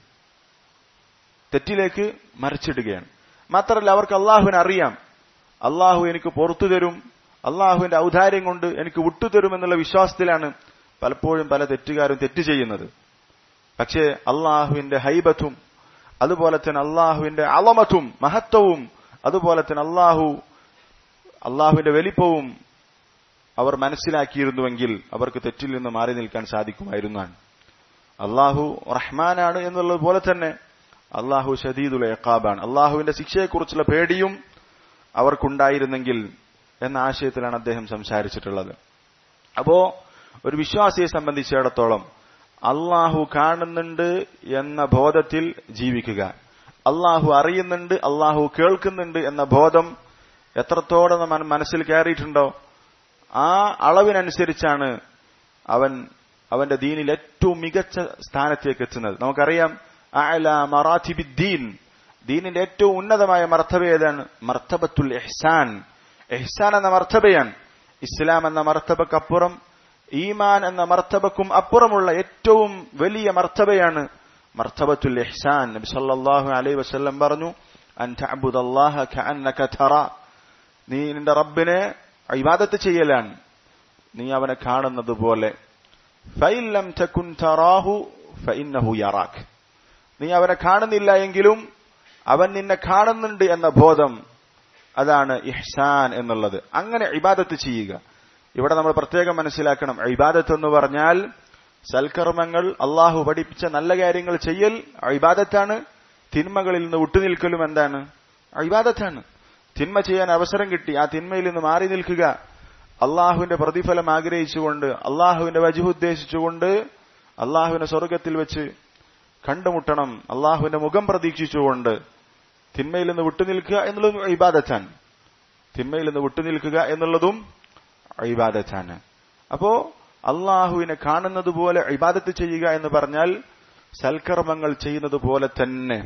തെറ്റിലേക്ക് മറിച്ചിടുകയാണ് മാത്രമല്ല അവർക്ക് അള്ളാഹുവിനെ അറിയാം അള്ളാഹു എനിക്ക് പുറത്തു തരും അള്ളാഹുവിന്റെ ഔദാര്യം കൊണ്ട് എനിക്ക് വിട്ടുതരും എന്നുള്ള വിശ്വാസത്തിലാണ് പലപ്പോഴും പല തെറ്റുകാരും തെറ്റ് ചെയ്യുന്നത് പക്ഷേ അള്ളാഹുവിന്റെ ഹൈബത്തും അതുപോലെ തന്നെ അള്ളാഹുവിന്റെ അളമത്തും മഹത്വവും അതുപോലെ തന്നെ അള്ളാഹു അള്ളാഹുവിന്റെ വലിപ്പവും അവർ മനസ്സിലാക്കിയിരുന്നുവെങ്കിൽ അവർക്ക് തെറ്റിൽ നിന്ന് മാറി നിൽക്കാൻ സാധിക്കുമായിരുന്നാണ് അള്ളാഹു റഹ്മാനാണ് എന്നുള്ളത് പോലെ തന്നെ അള്ളാഹു ഷദീദുൽ എക്കാബാണ് അള്ളാഹുവിന്റെ ശിക്ഷയെക്കുറിച്ചുള്ള പേടിയും അവർക്കുണ്ടായിരുന്നെങ്കിൽ എന്ന ആശയത്തിലാണ് അദ്ദേഹം സംസാരിച്ചിട്ടുള്ളത് അപ്പോ ഒരു വിശ്വാസിയെ സംബന്ധിച്ചിടത്തോളം അള്ളാഹു കാണുന്നുണ്ട് എന്ന ബോധത്തിൽ ജീവിക്കുക അള്ളാഹു അറിയുന്നുണ്ട് അള്ളാഹു കേൾക്കുന്നുണ്ട് എന്ന ബോധം എത്രത്തോളം നമ്മ മനസ്സിൽ കയറിയിട്ടുണ്ടോ ആ അളവിനനുസരിച്ചാണ് അവൻ അവന്റെ ദീനിൽ ഏറ്റവും മികച്ച സ്ഥാനത്തേക്ക് എത്തുന്നത് നമുക്കറിയാം അഅല മറാത്തിബിദ്ദീൻ ദീനിന്റെ ഏറ്റവും ഉന്നതമായ മർത്തബ ഏതാണ് മർത്തബത്തുൽ എഹ്സാൻ എഹ്സാൻ എന്ന മർത്തബയാണ് ഇസ്ലാം എന്ന മർത്തബക്കപ്പുറം ഈമാൻ എന്ന മർത്തബക്കും അപ്പുറമുള്ള ഏറ്റവും വലിയ മർത്തബയാണ് മർത്തബത്തുൽ ഇഹ്സാൻ നബി സല്ലല്ലാഹു അലൈഹി വസല്ലം പറഞ്ഞു അൻ തഅബുദല്ലാഹ കഅന്നക തറ നീ നിന്റെ റബ്ബിനെ ഇബാദത്ത് ചെയ്യലാണ് നീ അവനെ കാണുന്നത് പോലെ ഫൈൻ ലം തകുൻ തറാഹു ഫഇന്നഹു യറാക് നീ അവനെ കാണുന്നില്ല എങ്കിലും അവൻ നിന്നെ കാണുന്നുണ്ട് എന്ന ബോധം അതാണ് ഇഹ്സാൻ എന്നുള്ളത് അങ്ങനെ ഇബാദത്ത് ചെയ്യുക ഇവിടെ നമ്മൾ പ്രത്യേകം മനസ്സിലാക്കണം ഇബാദത്ത് എന്ന് പറഞ്ഞാൽ സൽക്കർമ്മങ്ങൾ അള്ളാഹു പഠിപ്പിച്ച നല്ല കാര്യങ്ങൾ ചെയ്യൽ ഇബാദത്താണ് തിന്മകളിൽ നിന്ന് വിട്ടുനിൽക്കലും എന്താണ് ഇബാദത്താണ് തിന്മ ചെയ്യാൻ അവസരം കിട്ടി ആ തിന്മയിൽ നിന്ന് മാറി നിൽക്കുക അള്ളാഹുവിന്റെ പ്രതിഫലം ആഗ്രഹിച്ചുകൊണ്ട് അള്ളാഹുവിന്റെ വജുഹ് ഉദ്ദേശിച്ചുകൊണ്ട് അള്ളാഹുവിനെ സ്വർഗത്തിൽ വെച്ച് കണ്ടുമുട്ടണം അള്ളാഹുവിന്റെ മുഖം പ്രതീക്ഷിച്ചുകൊണ്ട് തിന്മയിൽ നിന്ന് വിട്ടുനിൽക്കുക എന്നുള്ളതും ഇബാദത്താണ് തിന്മയിൽ നിന്ന് വിട്ടുനിൽക്കുക എന്നുള്ളതും ഇബാദത്താണ് അപ്പോ അള്ളാഹുവിനെ കാണുന്നത് പോലെ ഇബാദത്ത് ചെയ്യുക എന്ന് പറഞ്ഞാൽ സൽക്കർമ്മങ്ങൾ ചെയ്യുന്നത് പോലെ തന്നെ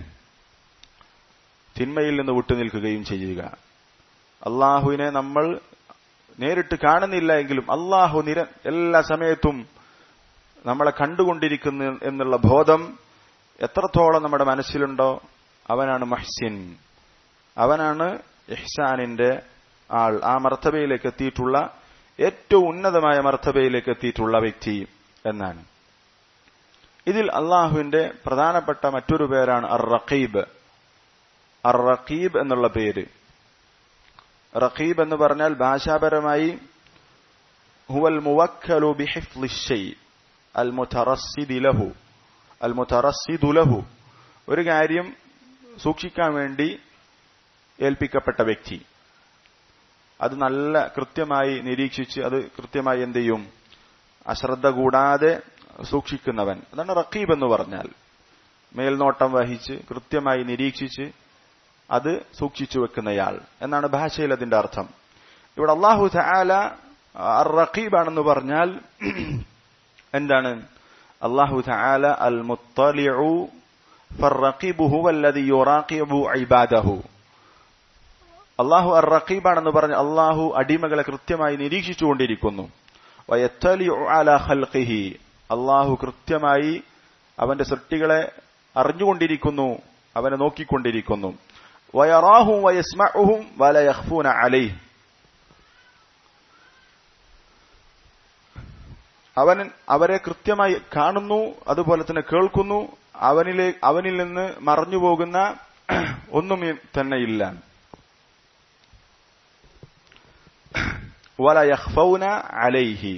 തിന്മയിൽ നിന്ന് വിട്ടുനിൽക്കുകയും ചെയ്യുക അള്ളാഹുവിനെ നമ്മൾ നേരിട്ട് കാണുന്നില്ല എങ്കിലും അള്ളാഹു നിര എല്ലാ സമയത്തും നമ്മളെ കണ്ടുകൊണ്ടിരിക്കുന്നു എന്നുള്ള ബോധം എത്രത്തോളം നമ്മുടെ മനസ്സിലുണ്ടോ അവനാണ് മഹ്സിൻ അവനാണ് ഇഹ്സാനിന്റെ ആൾ ആ മർത്തബയിലേക്ക് എത്തിയിട്ടുള്ള ഏറ്റവും ഉന്നതമായ മർത്തബയിലേക്ക് എത്തിയിട്ടുള്ള വ്യക്തി എന്നാണ് ഇതിൽ അള്ളാഹുവിന്റെ പ്രധാനപ്പെട്ട മറ്റൊരു പേരാണ് അർ റഖീബ് അർ റഖീബ് എന്നുള്ള പേര് റഖീബ് എന്ന് പറഞ്ഞാൽ ഭാഷാപരമായി ഹുവൽ മുവക്കലു ബിഹിഫ്ലി ഷൈ അൽ മുതറസ്സിദി ലഹു അൽ മുതറസ്സിദു ലഹു ഒരു കാര്യം സൂക്ഷിക്കാൻ വേണ്ടി ഏൽപ്പിക്കപ്പെട്ട വ്യക്തി അത് നല്ല കൃത്യമായി നിരീക്ഷിച്ച് അത് കൃത്യമായി എന്ത് ചെയ്യും അശ്രദ്ധ കൂടാതെ സൂക്ഷിക്കുന്നവൻ അതാണ് റക്കീബ് എന്ന് പറഞ്ഞാൽ മേൽനോട്ടം വഹിച്ച് കൃത്യമായി നിരീക്ഷിച്ച് അത് സൂക്ഷിച്ചു വെക്കുന്നയാൾ എന്നാണ് ഭാഷയിൽ അതിന്റെ അർത്ഥം ഇവിടെ അള്ളാഹു താല റഖീബാണെന്ന് പറഞ്ഞാൽ എന്താണ് അള്ളാഹു താല അൽ മുത്തലിഉ ഫർറഖീബു ഹുവല്ലദി യുറാഖിബു ഇബാദഹു അള്ളാഹു അർ റഖീബാണെന്ന് പറഞ്ഞ് അള്ളാഹു അടിമകളെ കൃത്യമായി നിരീക്ഷിച്ചുകൊണ്ടിരിക്കുന്നു അള്ളാഹു കൃത്യമായി അവന്റെ സൃഷ്ടികളെ അറിഞ്ഞുകൊണ്ടിരിക്കുന്നു അവനെ നോക്കിക്കൊണ്ടിരിക്കുന്നു വയറാഹും വയസ്മഹും വലയഹ്ഫൂന അലൈ അവൻ അവരെ കൃത്യമായി കാണുന്നു അതുപോലെ തന്നെ കേൾക്കുന്നു അവനിലെ അവനിൽ നിന്ന് മറഞ്ഞു പോകുന്ന ഒന്നും തന്നെ ഇല്ല വല യഹ്ഫൗന അലൈഹി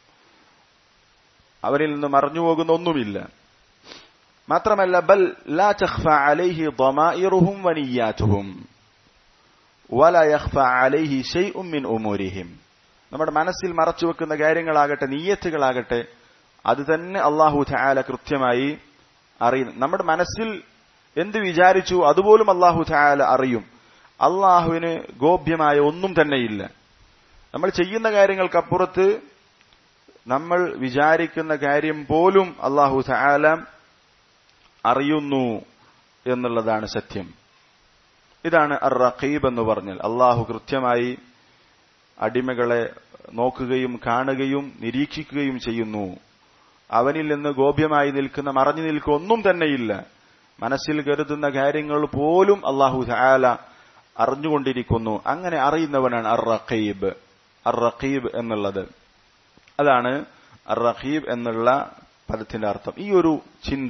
അവരിൽ നിന്ന് മറഞ്ഞു പോകുന്ന ഒന്നുമില്ല മാത്രമല്ല ബൽ ലാ തഖ്ഫ അലൈഹി ضمائرهم വനിയാതുഹും വല യഖ്ഫ അലൈഹി ഷൈഉം മിൻ ഉമൂരിഹിം നമ്മുടെ മനസ്സിൽ മറച്ചു വെക്കുന്ന കാര്യങ്ങളാകട്ടെ നീയത്തുകളാകട്ടെ അത് തന്നെ അള്ളാഹു തആല കൃത്യമായി അറിയും നമ്മുടെ മനസ്സിൽ എന്ത് വിചാരിച്ചു അതുപോലും അള്ളാഹു തആല അറിയും അള്ളാഹുവിന് ഗോപ്യമായ ഒന്നും തന്നെയില്ല നമ്മൾ ചെയ്യുന്ന കാര്യങ്ങൾക്കപ്പുറത്ത് നമ്മൾ വിചാരിക്കുന്ന കാര്യം പോലും അള്ളാഹു തആല അറിയുന്നു എന്നുള്ളതാണ് സത്യം ഇതാണ് അർ റഖീബ് എന്ന് പറഞ്ഞാൽ അള്ളാഹു കൃത്യമായി അടിമകളെ നോക്കുകയും കാണുകയും നിരീക്ഷിക്കുകയും ചെയ്യുന്നു അവനിൽ നിന്ന് ഗോപ്യമായി നിൽക്കുന്ന മറഞ്ഞു നിൽക്കുക ഒന്നും തന്നെയില്ല മനസ്സിൽ കരുതുന്ന കാര്യങ്ങൾ പോലും അള്ളാഹു തആല അറിഞ്ഞുകൊണ്ടിരിക്കുന്നു അങ്ങനെ അറിയുന്നവനാണ് അർ റഖീബ് അർ റഖീബ് എന്നുള്ളത് അതാണ് അർ റഖീബ് എന്നുള്ള പദത്തിന്റെ അർത്ഥം ഈ ഒരു ചിന്ത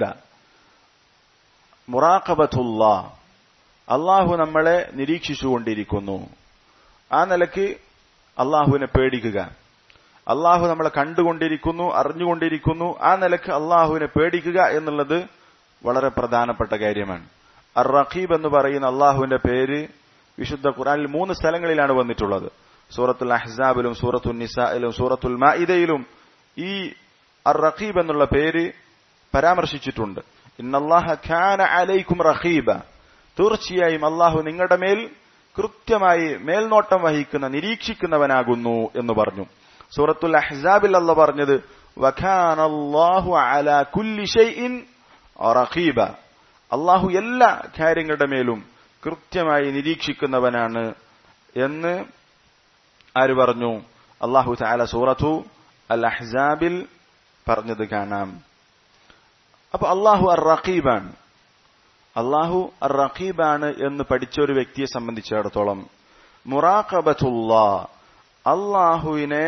മുറാഖബത്തുള്ള അള്ളാഹു നമ്മളെ നിരീക്ഷിച്ചുകൊണ്ടിരിക്കുന്നു ആ നിലക്ക് അള്ളാഹുവിനെ പേടിക്കുക അള്ളാഹു നമ്മളെ കണ്ടുകൊണ്ടിരിക്കുന്നു അറിഞ്ഞുകൊണ്ടിരിക്കുന്നു ആ നിലക്ക് അള്ളാഹുവിനെ പേടിക്കുക എന്നുള്ളത് വളരെ പ്രധാനപ്പെട്ട കാര്യമാണ് അർ റഖീബ് എന്ന് പറയുന്ന അള്ളാഹുവിന്റെ പേര് വിശുദ്ധ ഖുറാനിൽ മൂന്ന് സ്ഥലങ്ങളിലാണ് വന്നിട്ടുള്ളത് സൂറത്തുൽ അഹ്സാബിലും സൂറത്തുൽ നിസായിലും സൂറത്തുൽ മാഇദയിലും ഈ അർ റഖീബ് എന്നുള്ള പേര് പരാമർശിച്ചിട്ടുണ്ട് ഇന്നല്ലാഹ ഖാന അലൈക്കും റഖീബ തീർച്ചയായും അള്ളാഹു നിങ്ങളുടെ മേൽ കൃത്യമായി മേൽനോട്ടം വഹിക്കുന്ന നിരീക്ഷിക്കുന്നവനാകുന്നു എന്ന് പറഞ്ഞു സൂറത്തുൽ അഹ്സാബിൽ അല്ല പറഞ്ഞത് വഖാനല്ലാഹു അലാ കുല്ലി ഷൈഇൻ റഖീബ അള്ളാഹു എല്ലാ കാര്യങ്ങളുടെ മേലും കൃത്യമായി നിരീക്ഷിക്കുന്നവനാണ് എന്ന് ആര് പറഞ്ഞു അള്ളാഹു താല സൂറത്തു അൽ അഹ്സാബിൽ പറഞ്ഞത് കാണാം അപ്പൊ അള്ളാഹു അർ റഖീബാണ് അള്ളാഹു അർ റഖീബാണ് എന്ന് പഠിച്ച ഒരു വ്യക്തിയെ സംബന്ധിച്ചിടത്തോളം മുറാഖബത്തുള്ള അള്ളാഹുവിനെ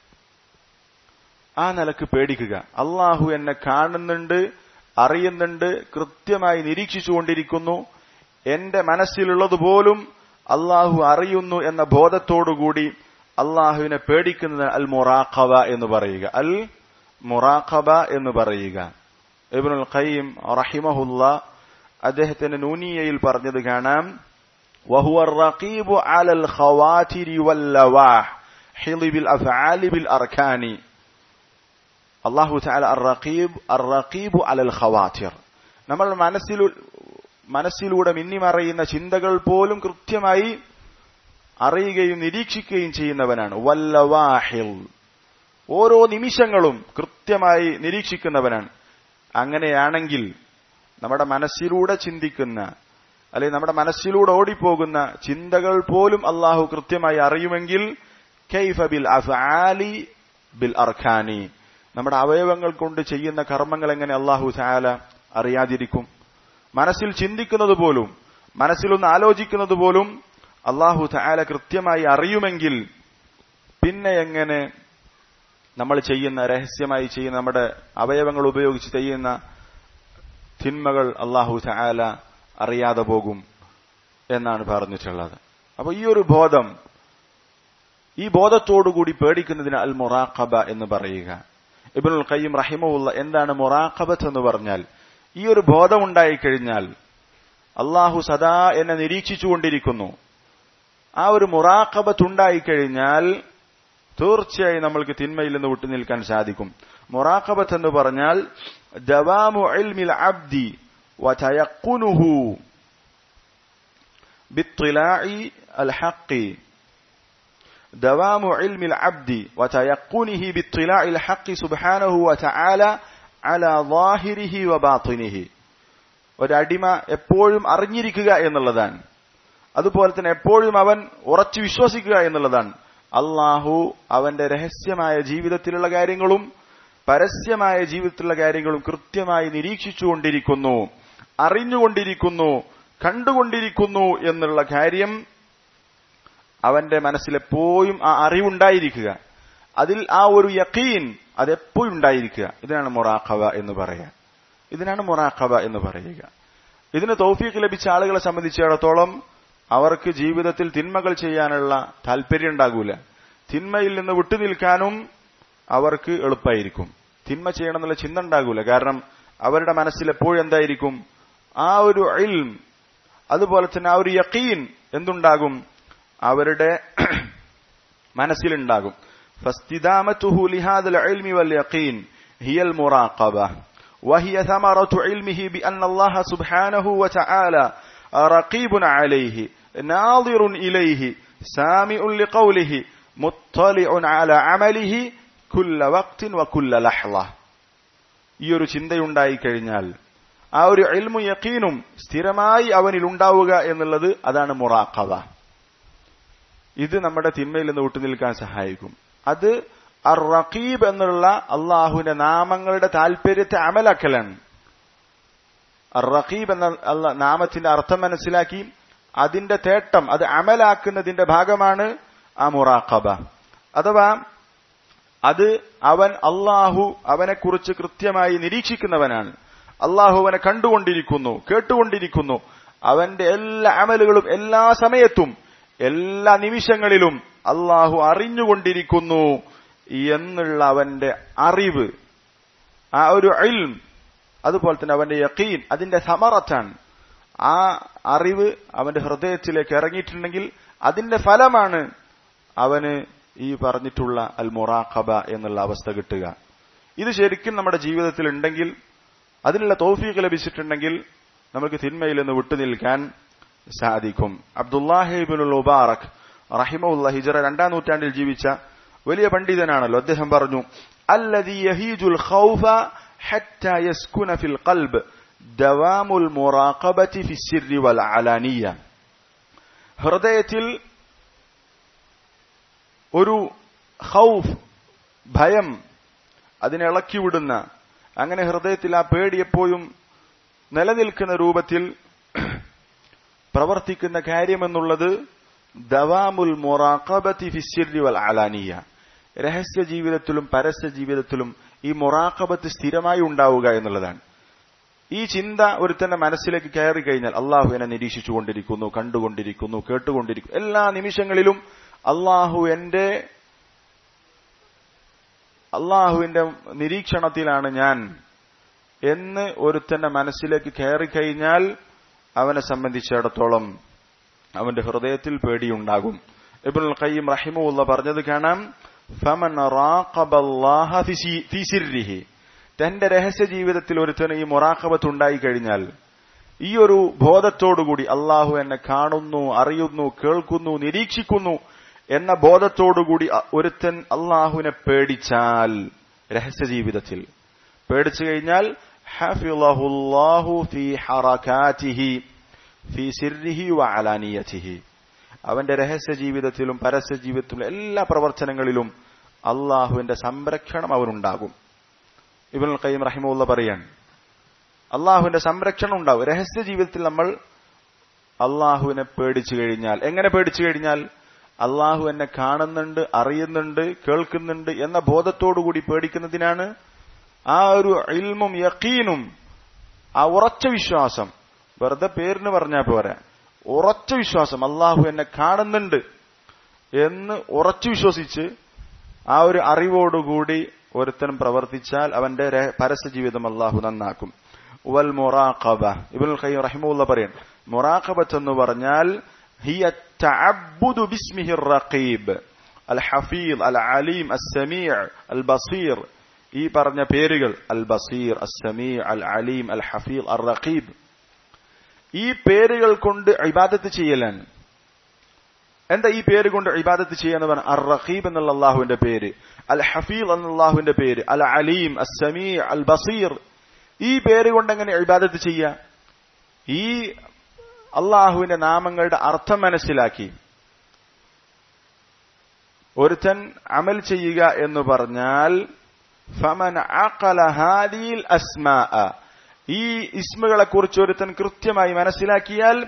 ആ നിലക്ക് പേടിക്കുക അള്ളാഹു എന്നെ കാണുന്നുണ്ട് അറിയുന്നുണ്ട് കൃത്യമായി നിരീക്ഷിച്ചുകൊണ്ടിരിക്കുന്നു എന്റെ മനസ്സിലുള്ളത് പോലും അള്ളാഹു അറിയുന്നു എന്ന ബോധത്തോടുകൂടി അള്ളാഹുവിനെ പേടിക്കുന്നത് അൽ മുറാഖബ എന്ന് പറയുക അൽ മുറാഖബ എന്ന് പറയുക ഇബ്നുൽ ഖയ്യിം റഹിമഹുല്ല അദ്ദേഹത്തിന്റെ നൂനിയയിൽ പറഞ്ഞത് കാണാം وهو الرقيب على الخواتر واللواح حلب الأفعال بالأركان അള്ളാഹു താല അറഖീബ് അറഖീബു അലൽ ഖവാത്തിർ നമ്മൾ മനസ്സിൽ മനസ്സിലൂടെ മിന്നിമറയുന്ന ചിന്തകൾ പോലും കൃത്യമായി അറിയുകയും നിരീക്ഷിക്കുകയും ചെയ്യുന്നവനാണ് വല്ലവാഹിൽ ഓരോ നിമിഷങ്ങളും കൃത്യമായി നിരീക്ഷിക്കുന്നവനാണ് അങ്ങനെയാണെങ്കിൽ നമ്മുടെ മനസ്സിലൂടെ ചിന്തിക്കുന്ന അല്ലെങ്കിൽ നമ്മുടെ മനസ്സിലൂടെ ഓടിപ്പോകുന്ന ചിന്തകൾ പോലും അള്ളാഹു കൃത്യമായി അറിയുമെങ്കിൽ കൈഫ ബിൽ അഫ്ആലി ബിൽ അർഖാനി നമ്മുടെ അവയവങ്ങൾ കൊണ്ട് ചെയ്യുന്ന കർമ്മങ്ങൾ എങ്ങനെ അള്ളാഹു ചായാല അറിയാതിരിക്കും മനസ്സിൽ ചിന്തിക്കുന്നത് പോലും മനസ്സിലൊന്ന് ആലോചിക്കുന്നത് പോലും അള്ളാഹു ചായാല കൃത്യമായി അറിയുമെങ്കിൽ പിന്നെ എങ്ങനെ നമ്മൾ ചെയ്യുന്ന രഹസ്യമായി ചെയ്യുന്ന നമ്മുടെ അവയവങ്ങൾ ഉപയോഗിച്ച് ചെയ്യുന്ന തിന്മകൾ അള്ളാഹു ചായാല അറിയാതെ പോകും എന്നാണ് പറഞ്ഞിട്ടുള്ളത് അപ്പൊ ഈ ഒരു ബോധം ഈ ബോധത്തോടുകൂടി പേടിക്കുന്നതിന് അൽ മൊറാഖബ എന്ന് പറയുക ഇബിനുൽ ഖയ്യം റഹിമുള്ള എന്താണ് മൊറാഖബത്ത് എന്ന് പറഞ്ഞാൽ ഈ ഒരു ബോധം ഉണ്ടായിക്കഴിഞ്ഞാൽ അള്ളാഹു സദാ എന്നെ നിരീക്ഷിച്ചുകൊണ്ടിരിക്കുന്നു ആ ഒരു മുറാഖബത്ത് ഉണ്ടായിക്കഴിഞ്ഞാൽ തീർച്ചയായും നമ്മൾക്ക് തിന്മയിൽ നിന്ന് വിട്ടുനിൽക്കാൻ സാധിക്കും മൊറാഖബത്ത് എന്ന് പറഞ്ഞാൽ ദവാമു ഇൽമിൽ അബ്ദി വതയഖുനുഹു ബിത്തിലാഇ അൽ ഹഖി دوام علم العبد وتيقنه باطلاع الحق سبحانه وتعالى على ظاهره وباطنه ഒരടിമ എപ്പോഴും അറിഞ്ഞിരിക്കുക എന്നുള്ളതാണ് അതുപോലെ തന്നെ എപ്പോഴും അവൻ ഉറച്ചു വിശ്വസിക്കുക എന്നുള്ളതാണ് അള്ളാഹു അവന്റെ രഹസ്യമായ ജീവിതത്തിലുള്ള കാര്യങ്ങളും പരസ്യമായ ജീവിതത്തിലുള്ള കാര്യങ്ങളും കൃത്യമായി നിരീക്ഷിച്ചുകൊണ്ടിരിക്കുന്നു അറിഞ്ഞുകൊണ്ടിരിക്കുന്നു കണ്ടുകൊണ്ടിരിക്കുന്നു എന്നുള്ള കാര്യം അവന്റെ മനസ്സിൽ എപ്പോഴും ആ അറിവുണ്ടായിരിക്കുക അതിൽ ആ ഒരു യക്കീൻ അതെപ്പോഴും ഉണ്ടായിരിക്കുക ഇതിനാണ് മൊറാഖവ എന്ന് പറയുക ഇതിനാണ് മൊറാഖവ എന്ന് പറയുക ഇതിന് തൗഫീഖ് ലഭിച്ച ആളുകളെ സംബന്ധിച്ചിടത്തോളം അവർക്ക് ജീവിതത്തിൽ തിന്മകൾ ചെയ്യാനുള്ള താല്പര്യം ഉണ്ടാകൂല തിന്മയിൽ നിന്ന് വിട്ടുനിൽക്കാനും അവർക്ക് എളുപ്പമായിരിക്കും തിന്മ ചെയ്യണം എന്നുള്ള ചിന്ത ഉണ്ടാകൂല കാരണം അവരുടെ മനസ്സിൽ എപ്പോഴും എന്തായിരിക്കും ആ ഒരു ഇൽം അതുപോലെ തന്നെ ആ ഒരു യക്കീൻ എന്തുണ്ടാകും അവരുടെ മനസ്സിലുണ്ടാകും فاستدامته لهذا العلم واليقين هي المراقبة وهي ثمرة علمه بأن الله سبحانه وتعالى رقيب عليه ناظر إليه سامع لقوله മുത്തലിഉൻ അല അമലിഹി കുല്ല വക്തിൻ വകുല്ല ലഹ്ള ഈ ഒരു ചിന്തയുണ്ടായി കഴിഞ്ഞാൽ ആ ഒരു ഇൽമു യക്കീനും സ്ഥിരമായി അവനിൽ ഉണ്ടാവുക എന്നുള്ളത് അതാണ് മുറാഖബ ഇത് നമ്മുടെ തിന്മയിൽ നിന്ന് വിട്ടുനിൽക്കാൻ സഹായിക്കും അത് അർ റഖീബ് എന്നുള്ള അള്ളാഹുവിന്റെ നാമങ്ങളുടെ താല്പര്യത്തെ അമലാക്കലാണ് അർ റഖീബ് എന്ന അല്ല നാമത്തിന്റെ അർത്ഥം മനസ്സിലാക്കി അതിന്റെ തേട്ടം അത് അമലാക്കുന്നതിന്റെ ഭാഗമാണ് ആ മുറാഖബ അഥവാ അത് അവൻ അള്ളാഹു അവനെക്കുറിച്ച് കൃത്യമായി നിരീക്ഷിക്കുന്നവനാണ് അള്ളാഹു അവനെ കണ്ടുകൊണ്ടിരിക്കുന്നു കേട്ടുകൊണ്ടിരിക്കുന്നു അവന്റെ എല്ലാ അമലുകളും എല്ലാ സമയത്തും എല്ലാ നിമിഷങ്ങളിലും അള്ളാഹു അറിഞ്ഞുകൊണ്ടിരിക്കുന്നു എന്നുള്ള അവന്റെ അറിവ് ആ ഒരു ഇൽം അതുപോലെ തന്നെ അവന്റെ യക്കീൻ അതിന്റെ സമറത്താണ് ആ അറിവ് അവന്റെ ഹൃദയത്തിലേക്ക് ഇറങ്ങിയിട്ടുണ്ടെങ്കിൽ അതിന്റെ ഫലമാണ് അവന് ഈ പറഞ്ഞിട്ടുള്ള അൽ മൊറാഖബ എന്നുള്ള അവസ്ഥ കിട്ടുക ഇത് ശരിക്കും നമ്മുടെ ജീവിതത്തിൽ ഉണ്ടെങ്കിൽ അതിനുള്ള തോഫീക്ക് ലഭിച്ചിട്ടുണ്ടെങ്കിൽ നമുക്ക് തിന്മയിൽ നിന്ന് വിട്ടുനിൽക്കാൻ സാധിക്കും അബ്ദുല്ലാഹിബിനുൽ മുബാറക് റഹിമുല്ല ഹിജറ രണ്ടാം നൂറ്റാണ്ടിൽ ജീവിച്ച വലിയ പണ്ഡിതനാണല്ലോ അദ്ദേഹം പറഞ്ഞു അല്ലദി യഹീജുൽ ഖൗഫ ഹത്ത യസ്കുന ഫിൽ ഖൽബ് ദവാമുൽ മുറാഖബതി ഫി സിർരി വൽ അലാനിയ ഹൃദയത്തിൽ ഒരു ഖൗഫ് ഭയം അതിനെ ഇളക്കിവിടുന്ന അങ്ങനെ ഹൃദയത്തിൽ ആ പേടി എപ്പോഴും നിലനിൽക്കുന്ന രൂപത്തിൽ പ്രവർത്തിക്കുന്ന കാര്യമെന്നുള്ളത് ദവാമുൽ മൊറാഖബത്തി ഫിസിറി വൽ അലാനിയ രഹസ്യ ജീവിതത്തിലും പരസ്യ ജീവിതത്തിലും ഈ മൊറാഖബത്ത് സ്ഥിരമായി ഉണ്ടാവുക എന്നുള്ളതാണ് ഈ ചിന്ത ഒരുത്തന്റെ മനസ്സിലേക്ക് കയറി കഴിഞ്ഞാൽ അള്ളാഹു എന്നെ നിരീക്ഷിച്ചുകൊണ്ടിരിക്കുന്നു കണ്ടുകൊണ്ടിരിക്കുന്നു കേട്ടുകൊണ്ടിരിക്കുന്നു എല്ലാ നിമിഷങ്ങളിലും അള്ളാഹു എന്റെ അള്ളാഹുവിന്റെ നിരീക്ഷണത്തിലാണ് ഞാൻ എന്ന് ഒരുത്തന്റെ മനസ്സിലേക്ക് കയറി കഴിഞ്ഞാൽ അവനെ സംബന്ധിച്ചിടത്തോളം അവന്റെ ഹൃദയത്തിൽ പേടിയുണ്ടാകും ഇബ്നുൽ ഖയ്യിം റഹിമുള്ള പറഞ്ഞത് കാണാം ഫമൻ റാഖബല്ലാഹ ഫി സിർരിഹി തന്റെ രഹസ്യ ജീവിതത്തിൽ ഒരുത്തന് ഈ മൊറാഖബത്ത് ഉണ്ടായി കഴിഞ്ഞാൽ ഈ ഒരു ബോധത്തോടുകൂടി അള്ളാഹു എന്നെ കാണുന്നു അറിയുന്നു കേൾക്കുന്നു നിരീക്ഷിക്കുന്നു എന്ന ബോധത്തോടുകൂടി ഒരുത്തൻ അള്ളാഹുവിനെ പേടിച്ചാൽ രഹസ്യ ജീവിതത്തിൽ പേടിച്ചു കഴിഞ്ഞാൽ ഹഫിളഹുല്ലാഹു ഫി ഹറകാതിഹി ഫി സിർരിഹി വ അലാനിയതിഹി അവന്റെ രഹസ്യ ജീവിതത്തിലും പരസ്യ ജീവിതത്തിലും എല്ലാ പ്രവർത്തനങ്ങളിലും അള്ളാഹുവിന്റെ സംരക്ഷണം അവനുണ്ടാകും ഇബുൽ ഖയ്യം റഹിമുള്ള പറയാൻ അള്ളാഹുവിന്റെ സംരക്ഷണം ഉണ്ടാവും രഹസ്യ ജീവിതത്തിൽ നമ്മൾ അള്ളാഹുവിനെ പേടിച്ചു കഴിഞ്ഞാൽ എങ്ങനെ പേടിച്ചു കഴിഞ്ഞാൽ അള്ളാഹു എന്നെ കാണുന്നുണ്ട് അറിയുന്നുണ്ട് കേൾക്കുന്നുണ്ട് എന്ന ബോധത്തോടുകൂടി പേടിക്കുന്നതിനാണ് ആ ഒരു ഇൽമും യക്കീനും ആ ഉറച്ച വിശ്വാസം വെറുതെ പേരിന് പറഞ്ഞാൽ പോരാ ഉറച്ച വിശ്വാസം അള്ളാഹു എന്നെ കാണുന്നുണ്ട് എന്ന് ഉറച്ചു വിശ്വസിച്ച് ആ ഒരു അറിവോടുകൂടി ഒരുത്തൻ പ്രവർത്തിച്ചാൽ അവന്റെ പരസ്യ ജീവിതം അള്ളാഹു നന്നാക്കും വൽ മൊറാഖബ ഇബുൽ ഖയ്യം റഹിമുള്ള പറയാൻ മൊറാഖബത്ത് എന്ന് പറഞ്ഞാൽ هي التعبد باسمه الرقيب الحفيظ العليم السميع البصير ഈ പറഞ്ഞ പേരുകൾ അൽ ബസീർ അസമീ അൽ അലീം അൽ ഹഫീൽ അൽ റഖീബ് ഈ പേരുകൾ കൊണ്ട് ഇബാദത്ത് ചെയ്യലാണ് എന്താ ഈ പേര് കൊണ്ട് ഇബാദത്ത് ചെയ്യാന്ന് പറഞ്ഞ അർ റഖീബ് എന്നുള്ള അള്ളാഹുവിന്റെ പേര് അൽ ഹഫീൽ എന്ന അള്ളാഹുവിന്റെ പേര് അൽ അലീം അസമീ അൽ ബസീർ ഈ പേര് കൊണ്ട് എങ്ങനെ ഇബാദത്ത് ചെയ്യുക ഈ അള്ളാഹുവിന്റെ നാമങ്ങളുടെ അർത്ഥം മനസ്സിലാക്കി ഒരുത്തൻ അമൽ ചെയ്യുക എന്ന് പറഞ്ഞാൽ ഫമൻ ഹാദിൽ അസ്മാ ഈ ഇസ്മുകളെ കുറിച്ച് ഒരുത്തൻ കൃത്യമായി മനസ്സിലാക്കിയാൽ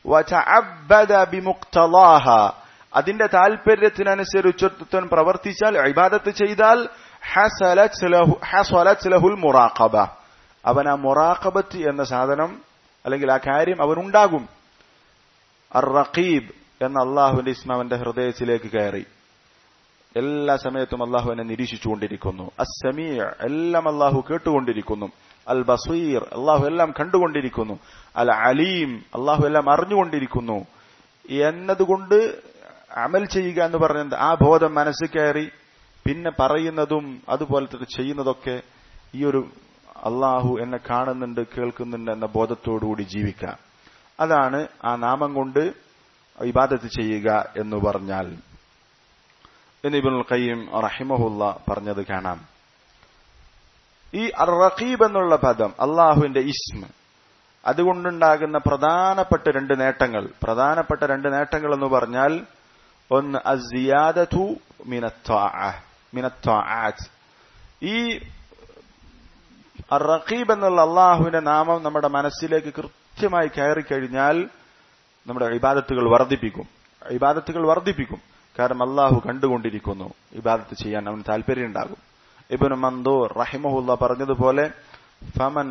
അതിന്റെ താല്പര്യത്തിനനുസരിച്ച് ഒരുത്തൻ പ്രവർത്തിച്ചാൽ ഇബാദത്ത് ചെയ്താൽ മുറാഖബ അവൻ ആ മൊറാഖബത്ത് എന്ന സാധനം അല്ലെങ്കിൽ ആ കാര്യം അവനുണ്ടാകും അർ റഖീബ് എന്ന അള്ളാഹുവിന്റെ ഇസ്മ അവന്റെ ഹൃദയത്തിലേക്ക് കയറി എല്ലാ സമയത്തും അള്ളാഹു എന്നെ നിരീക്ഷിച്ചുകൊണ്ടിരിക്കുന്നു അസമീ എല്ലാം അള്ളാഹു കേട്ടുകൊണ്ടിരിക്കുന്നു അൽ ബസീർ അള്ളാഹു എല്ലാം കണ്ടുകൊണ്ടിരിക്കുന്നു അൽ അലീം അള്ളാഹു എല്ലാം അറിഞ്ഞുകൊണ്ടിരിക്കുന്നു എന്നതുകൊണ്ട് അമൽ ചെയ്യുക എന്ന് പറഞ്ഞത് ആ ബോധം മനസ്സിൽ കയറി പിന്നെ പറയുന്നതും അതുപോലെ ചെയ്യുന്നതൊക്കെ ഈ ഒരു അള്ളാഹു എന്നെ കാണുന്നുണ്ട് കേൾക്കുന്നുണ്ട് എന്ന ബോധത്തോടുകൂടി ജീവിക്കാം അതാണ് ആ നാമം കൊണ്ട് ഇബാദത്ത് ചെയ്യുക എന്ന് പറഞ്ഞാൽ എന്ന് ഇബിനുൽ ഖയ്യിം റഹിമഹുല്ല പറഞ്ഞത് കാണാം ഈ റഖീബ് എന്നുള്ള പദം അള്ളാഹുവിന്റെ ഇസ്മ അതുകൊണ്ടുണ്ടാകുന്ന പ്രധാനപ്പെട്ട രണ്ട് നേട്ടങ്ങൾ പ്രധാനപ്പെട്ട രണ്ട് നേട്ടങ്ങൾ എന്ന് പറഞ്ഞാൽ ഒന്ന് അസിയാദു മിനത്വാഅത്ത് ഈ റഖീബ് എന്നുള്ള അള്ളാഹുവിന്റെ നാമം നമ്മുടെ മനസ്സിലേക്ക് കൃത്യമായി കയറി കഴിഞ്ഞാൽ നമ്മുടെ ഇബാദത്തുകൾ വർദ്ധിപ്പിക്കും ഇബാദത്തുകൾ വർദ്ധിപ്പിക്കും കാരണം അള്ളാഹു കണ്ടുകൊണ്ടിരിക്കുന്നു ഇബാദത്ത് ചെയ്യാൻ അവന് താല്പര്യം ഉണ്ടാകും ഇബിന് മന്ദൂർ റഹിമഹുല്ല പറഞ്ഞതുപോലെ ഫമൻ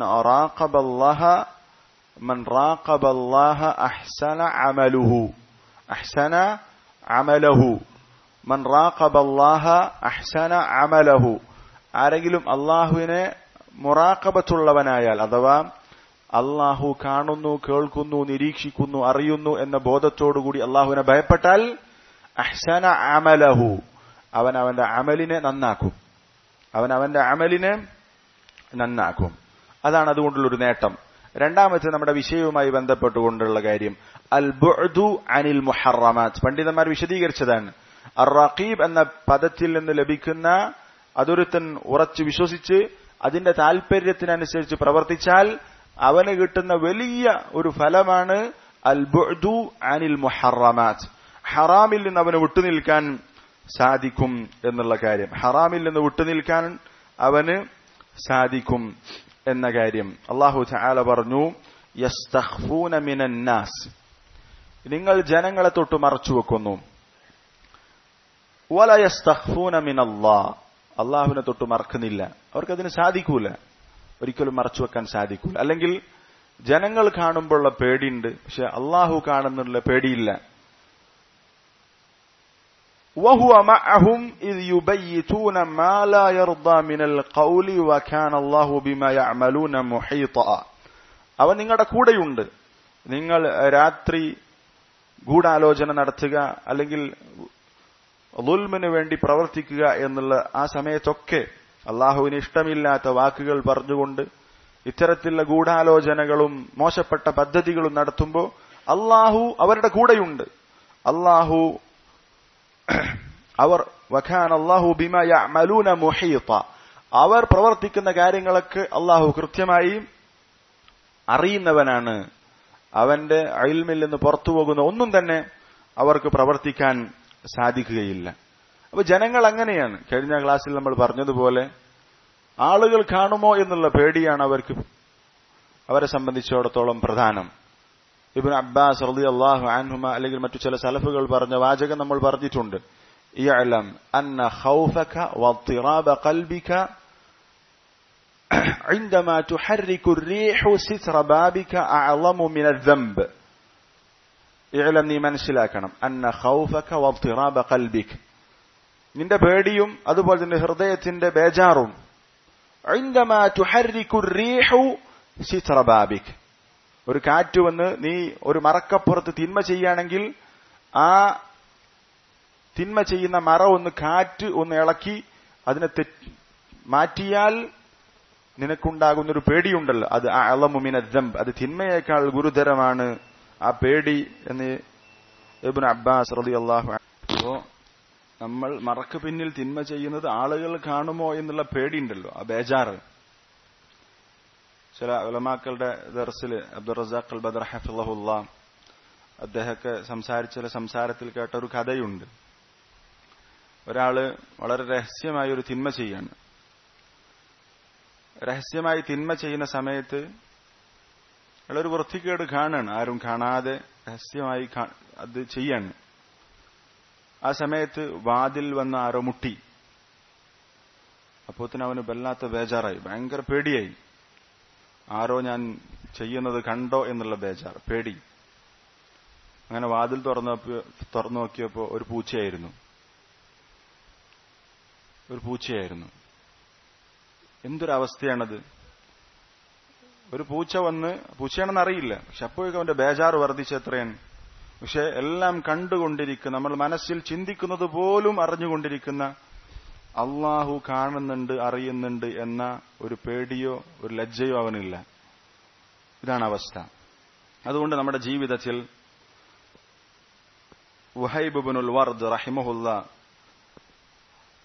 മൻ അഹ്സന അമലുഹു അഹ്സന അമലഹു മൻ അഹ്സന അമലഹു ആരെങ്കിലും അള്ളാഹുവിനെ മുറാക്കബത്തുള്ളവനായാൽ അഥവാ അള്ളാഹു കാണുന്നു കേൾക്കുന്നു നിരീക്ഷിക്കുന്നു അറിയുന്നു എന്ന ബോധത്തോടുകൂടി അള്ളാഹുവിനെ ഭയപ്പെട്ടാൽ അഹ്സന അമലഹു അവൻ അവന്റെ അമലിനെ നന്നാക്കും അവൻ അവന്റെ അമലിനെ നന്നാക്കും അതാണ് അതുകൊണ്ടുള്ളൊരു നേട്ടം രണ്ടാമത്തെ നമ്മുടെ വിഷയവുമായി ബന്ധപ്പെട്ടുകൊണ്ടുള്ള കാര്യം അൽ ബുഅദു അനിൽ മുഹറമാത്ത് പണ്ഡിതന്മാർ വിശദീകരിച്ചതാണ് അർ റഖീബ് എന്ന പദത്തിൽ നിന്ന് ലഭിക്കുന്ന അതൊരുത്തൻ ഉറച്ചു വിശ്വസിച്ച് അതിന്റെ താല്പര്യത്തിനനുസരിച്ച് പ്രവർത്തിച്ചാൽ അവന് കിട്ടുന്ന വലിയ ഒരു ഫലമാണ് അൽ ബുഅദു അനിൽ മുഹറമാത്ത് ഹറാമിൽ നിന്ന് അവന് വിട്ടുനിൽക്കാൻ സാധിക്കും എന്നുള്ള കാര്യം ഹറാമിൽ നിന്ന് വിട്ടുനിൽക്കാൻ അവന് സാധിക്കും എന്ന കാര്യം അള്ളാഹു ചാല പറഞ്ഞു യസ്തഖ്ഫൂന മിനന്നാസ് നിങ്ങൾ ജനങ്ങളെ തൊട്ട് മറച്ചു വെക്കുന്നു വല യസ്തഖ്ഫൂന മിനല്ലാ അള്ളാഹുവിനെ തൊട്ട് മറക്കുന്നില്ല അവർക്കതിന് സാധിക്കൂല ഒരിക്കലും മറച്ചു വെക്കാൻ സാധിക്കൂല അല്ലെങ്കിൽ ജനങ്ങൾ കാണുമ്പോഴുള്ള പേടിയുണ്ട് പക്ഷെ അള്ളാഹു കാണുന്നുള്ള പേടിയില്ല وهو معهم إذ يبيتون ما لا يرضى من القول وكان الله بما يعملون محيطا അവൻ നിങ്ങളുടെ കൂടെയുണ്ട് നിങ്ങൾ രാത്രി ഗൂഢാലോചന നടത്തുക അല്ലെങ്കിൽ ലുൽമിന് വേണ്ടി പ്രവർത്തിക്കുക എന്നുള്ള ആ സമയത്തൊക്കെ അള്ളാഹുവിന് ഇഷ്ടമില്ലാത്ത വാക്കുകൾ പറഞ്ഞുകൊണ്ട് ഇത്തരത്തിലുള്ള ഗൂഢാലോചനകളും മോശപ്പെട്ട പദ്ധതികളും നടത്തുമ്പോൾ അള്ളാഹു അവരുടെ കൂടെയുണ്ട് അള്ളാഹു അവർ വഖാൻ അള്ളാഹു ബിമ യഅമലൂന മുഹീത അവർ പ്രവർത്തിക്കുന്ന കാര്യങ്ങളൊക്കെ അള്ളാഹു കൃത്യമായി അറിയുന്നവനാണ് അവന്റെ അയിൽമിൽ നിന്ന് പുറത്തു പോകുന്ന ഒന്നും തന്നെ അവർക്ക് പ്രവർത്തിക്കാൻ സാധിക്കുകയില്ല അപ്പൊ ജനങ്ങൾ അങ്ങനെയാണ് കഴിഞ്ഞ ക്ലാസ്സിൽ നമ്മൾ പറഞ്ഞതുപോലെ ആളുകൾ കാണുമോ എന്നുള്ള പേടിയാണ് അവർക്ക് അവരെ സംബന്ധിച്ചിടത്തോളം പ്രധാനം ഇബിൻ അബ്ബാസ് റളി അള്ളാഹു അൻഹുമ അല്ലെങ്കിൽ മറ്റു ചില സലഫുകൾ പറഞ്ഞ വാചകം നമ്മൾ പറഞ്ഞിട്ടുണ്ട് ഇയലം അന്ന ഖൗഫക വത്തിറാബ ഖൽബിക عندما تحرك الريح ستر بابك أعظم من الذنب ഇഴലം നീ മനസ്സിലാക്കണം അന്ന ഖൗഫക വത്തിറാബ ഖൽബിക് നിന്റെ പേടിയും അതുപോലെ തന്നെ ഹൃദയത്തിന്റെ ബേജാറും عندما تحرك الريح ستر بابك ഒരു കാറ്റ് വന്ന് നീ ഒരു മറക്കപ്പുറത്ത് തിന്മ ചെയ്യുകയാണെങ്കിൽ ആ തിന്മ ചെയ്യുന്ന മറ ഒന്ന് കാറ്റ് ഒന്ന് ഇളക്കി അതിനെ മാറ്റിയാൽ നിനക്കുണ്ടാകുന്ന ഒരു പേടിയുണ്ടല്ലോ അത് അളമുമിന ദംബ് അത് തിന്മയേക്കാൾ ഗുരുതരമാണ് ആ പേടി എന്ന് ഇബ്നു അബ്ബാസ് റതി അള്ളാഹു അപ്പോ നമ്മൾ മറക്ക് പിന്നിൽ തിന്മ ചെയ്യുന്നത് ആളുകൾ കാണുമോ എന്നുള്ള പേടിയുണ്ടല്ലോ ആ ബേജാറ് ചില ഉലമാക്കളുടെ ദർസിൽ അബ്ദുൾ റസാഖ് അൽ ബദർ ഹഫിള്ളഹുല്ല അദ്ദേഹമൊക്കെ സംസാരിച്ച ചില സംസാരത്തിൽ കേട്ട ഒരു കഥയുണ്ട് ഒരാള് വളരെ രഹസ്യമായി ഒരു തിന്മ ചെയ്യാണ് രഹസ്യമായി തിന്മ ചെയ്യുന്ന സമയത്ത് അയാളൊരു വൃത്തിക്കേട് കാണാണ് ആരും കാണാതെ രഹസ്യമായി അത് ചെയ്യാണ് ആ സമയത്ത് വാതിൽ വന്ന ആരോ മുട്ടി അപ്പോത്തിന് അവന് വല്ലാത്ത ബേജാറായി ഭയങ്കര പേടിയായി ആരോ ഞാൻ ചെയ്യുന്നത് കണ്ടോ എന്നുള്ള ബേജാർ പേടി അങ്ങനെ വാതിൽ തുറന്നപ്പോ തുറന്നു നോക്കിയപ്പോ ഒരു പൂച്ചയായിരുന്നു ഒരു പൂച്ചയായിരുന്നു എന്തൊരവസ്ഥയാണത് ഒരു പൂച്ച വന്ന് പൂച്ചയാണെന്ന് അറിയില്ല പക്ഷെ അപ്പോഴേക്കും അവന്റെ ബേജാറ് വർദ്ധിച്ച എത്രയാണ് പക്ഷെ എല്ലാം കണ്ടുകൊണ്ടിരിക്കുന്ന നമ്മൾ മനസ്സിൽ ചിന്തിക്കുന്നത് പോലും അറിഞ്ഞുകൊണ്ടിരിക്കുന്ന അള്ളാഹു കാണുന്നുണ്ട് അറിയുന്നുണ്ട് എന്ന ഒരു പേടിയോ ഒരു ലജ്ജയോ അവനില്ല ഇതാണ് അവസ്ഥ അതുകൊണ്ട് നമ്മുടെ ജീവിതത്തിൽ വഹൈബുബിനുൽ വർദ് റഹിമഹുല്ല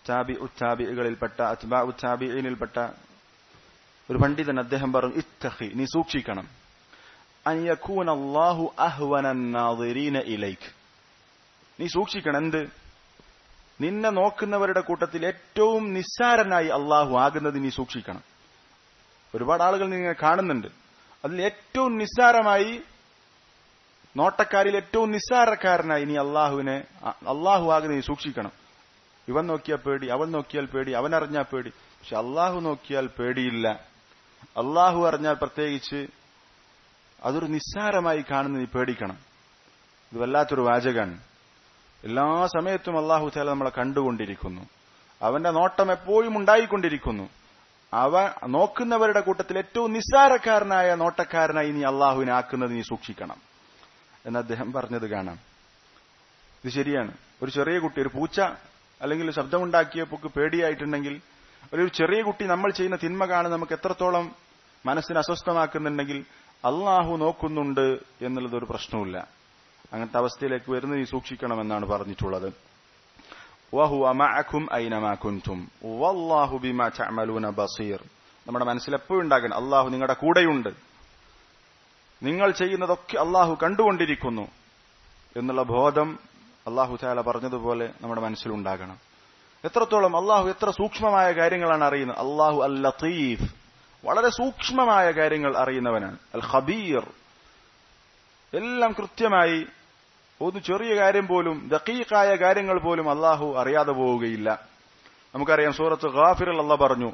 താബി ഉത്താബികളിൽപ്പെട്ട അത്ബാ ഉത്താബിയിൽപ്പെട്ട ഒരു പണ്ഡിതൻ അദ്ദേഹം പറഞ്ഞു ഇത്തഖി നീ സൂക്ഷിക്കണം അൻ യകൂന അല്ലാഹു അഹ്വനൻ നാദിരീന ഇലൈക് നീ സൂക്ഷിക്കണം എന്ത് നിന്നെ നോക്കുന്നവരുടെ കൂട്ടത്തിൽ ഏറ്റവും നിസ്സാരനായി അള്ളാഹു ആകുന്നത് നീ സൂക്ഷിക്കണം ഒരുപാട് ആളുകൾ നിങ്ങൾ കാണുന്നുണ്ട് അതിൽ ഏറ്റവും നിസ്സാരമായി നോട്ടക്കാരിൽ ഏറ്റവും നിസ്സാരക്കാരനായി നീ അള്ളാഹുവിനെ അള്ളാഹു ആകുന്ന നീ സൂക്ഷിക്കണം ഇവൻ നോക്കിയാൽ പേടി അവൻ നോക്കിയാൽ പേടി അവൻ അറിഞ്ഞാൽ പേടി പക്ഷെ അള്ളാഹു നോക്കിയാൽ പേടിയില്ല അള്ളാഹു അറിഞ്ഞാൽ പ്രത്യേകിച്ച് അതൊരു നിസ്സാരമായി കാണുന്ന നീ പേടിക്കണം ഇത് വല്ലാത്തൊരു വാചകാണ് എല്ലാ സമയത്തും അള്ളാഹു താല നമ്മളെ കണ്ടുകൊണ്ടിരിക്കുന്നു അവന്റെ നോട്ടം എപ്പോഴും ഉണ്ടായിക്കൊണ്ടിരിക്കുന്നു അവ നോക്കുന്നവരുടെ കൂട്ടത്തിൽ ഏറ്റവും നിസ്സാരക്കാരനായ നോട്ടക്കാരനായി നീ അള്ളാഹുവിനെ ആക്കുന്നത് നീ സൂക്ഷിക്കണം എന്ന് അദ്ദേഹം പറഞ്ഞത് കാണാം ഇത് ശരിയാണ് ഒരു ചെറിയ കുട്ടി ഒരു പൂച്ച അല്ലെങ്കിൽ ശബ്ദമുണ്ടാക്കിയപ്പോൾ പേടിയായിട്ടുണ്ടെങ്കിൽ ഒരു ചെറിയ കുട്ടി നമ്മൾ ചെയ്യുന്ന തിന്മ കാണും നമുക്ക് എത്രത്തോളം മനസ്സിനെ അസ്വസ്ഥമാക്കുന്നുണ്ടെങ്കിൽ അള്ളാഹു നോക്കുന്നുണ്ട് എന്നുള്ളത് ഒരു പ്രശ്നവുമില്ല അങ്ങനത്തെ അവസ്ഥയിലേക്ക് വരുന്നത് നീ സൂക്ഷിക്കണമെന്നാണ് പറഞ്ഞിട്ടുള്ളത് നമ്മുടെ മനസ്സിൽ എപ്പോഴും ഉണ്ടാകണം അള്ളാഹു നിങ്ങളുടെ കൂടെയുണ്ട് നിങ്ങൾ ചെയ്യുന്നതൊക്കെ അള്ളാഹു കണ്ടുകൊണ്ടിരിക്കുന്നു എന്നുള്ള ബോധം അള്ളാഹു ചാല പറഞ്ഞതുപോലെ നമ്മുടെ മനസ്സിലുണ്ടാകണം എത്രത്തോളം അള്ളാഹു എത്ര സൂക്ഷ്മമായ കാര്യങ്ങളാണ് അറിയുന്നത് അള്ളാഹു അൽ ലത്തീഫ് വളരെ സൂക്ഷ്മമായ കാര്യങ്ങൾ അറിയുന്നവനാണ് അൽ ഖബീർ എല്ലാം കൃത്യമായി ഒന്ന് ചെറിയ കാര്യം പോലും ദക്കീഖായ കാര്യങ്ങൾ പോലും അള്ളാഹു അറിയാതെ പോവുകയില്ല നമുക്കറിയാം സൂറത്ത് ഖാഫിറിൽ അല്ല പറഞ്ഞു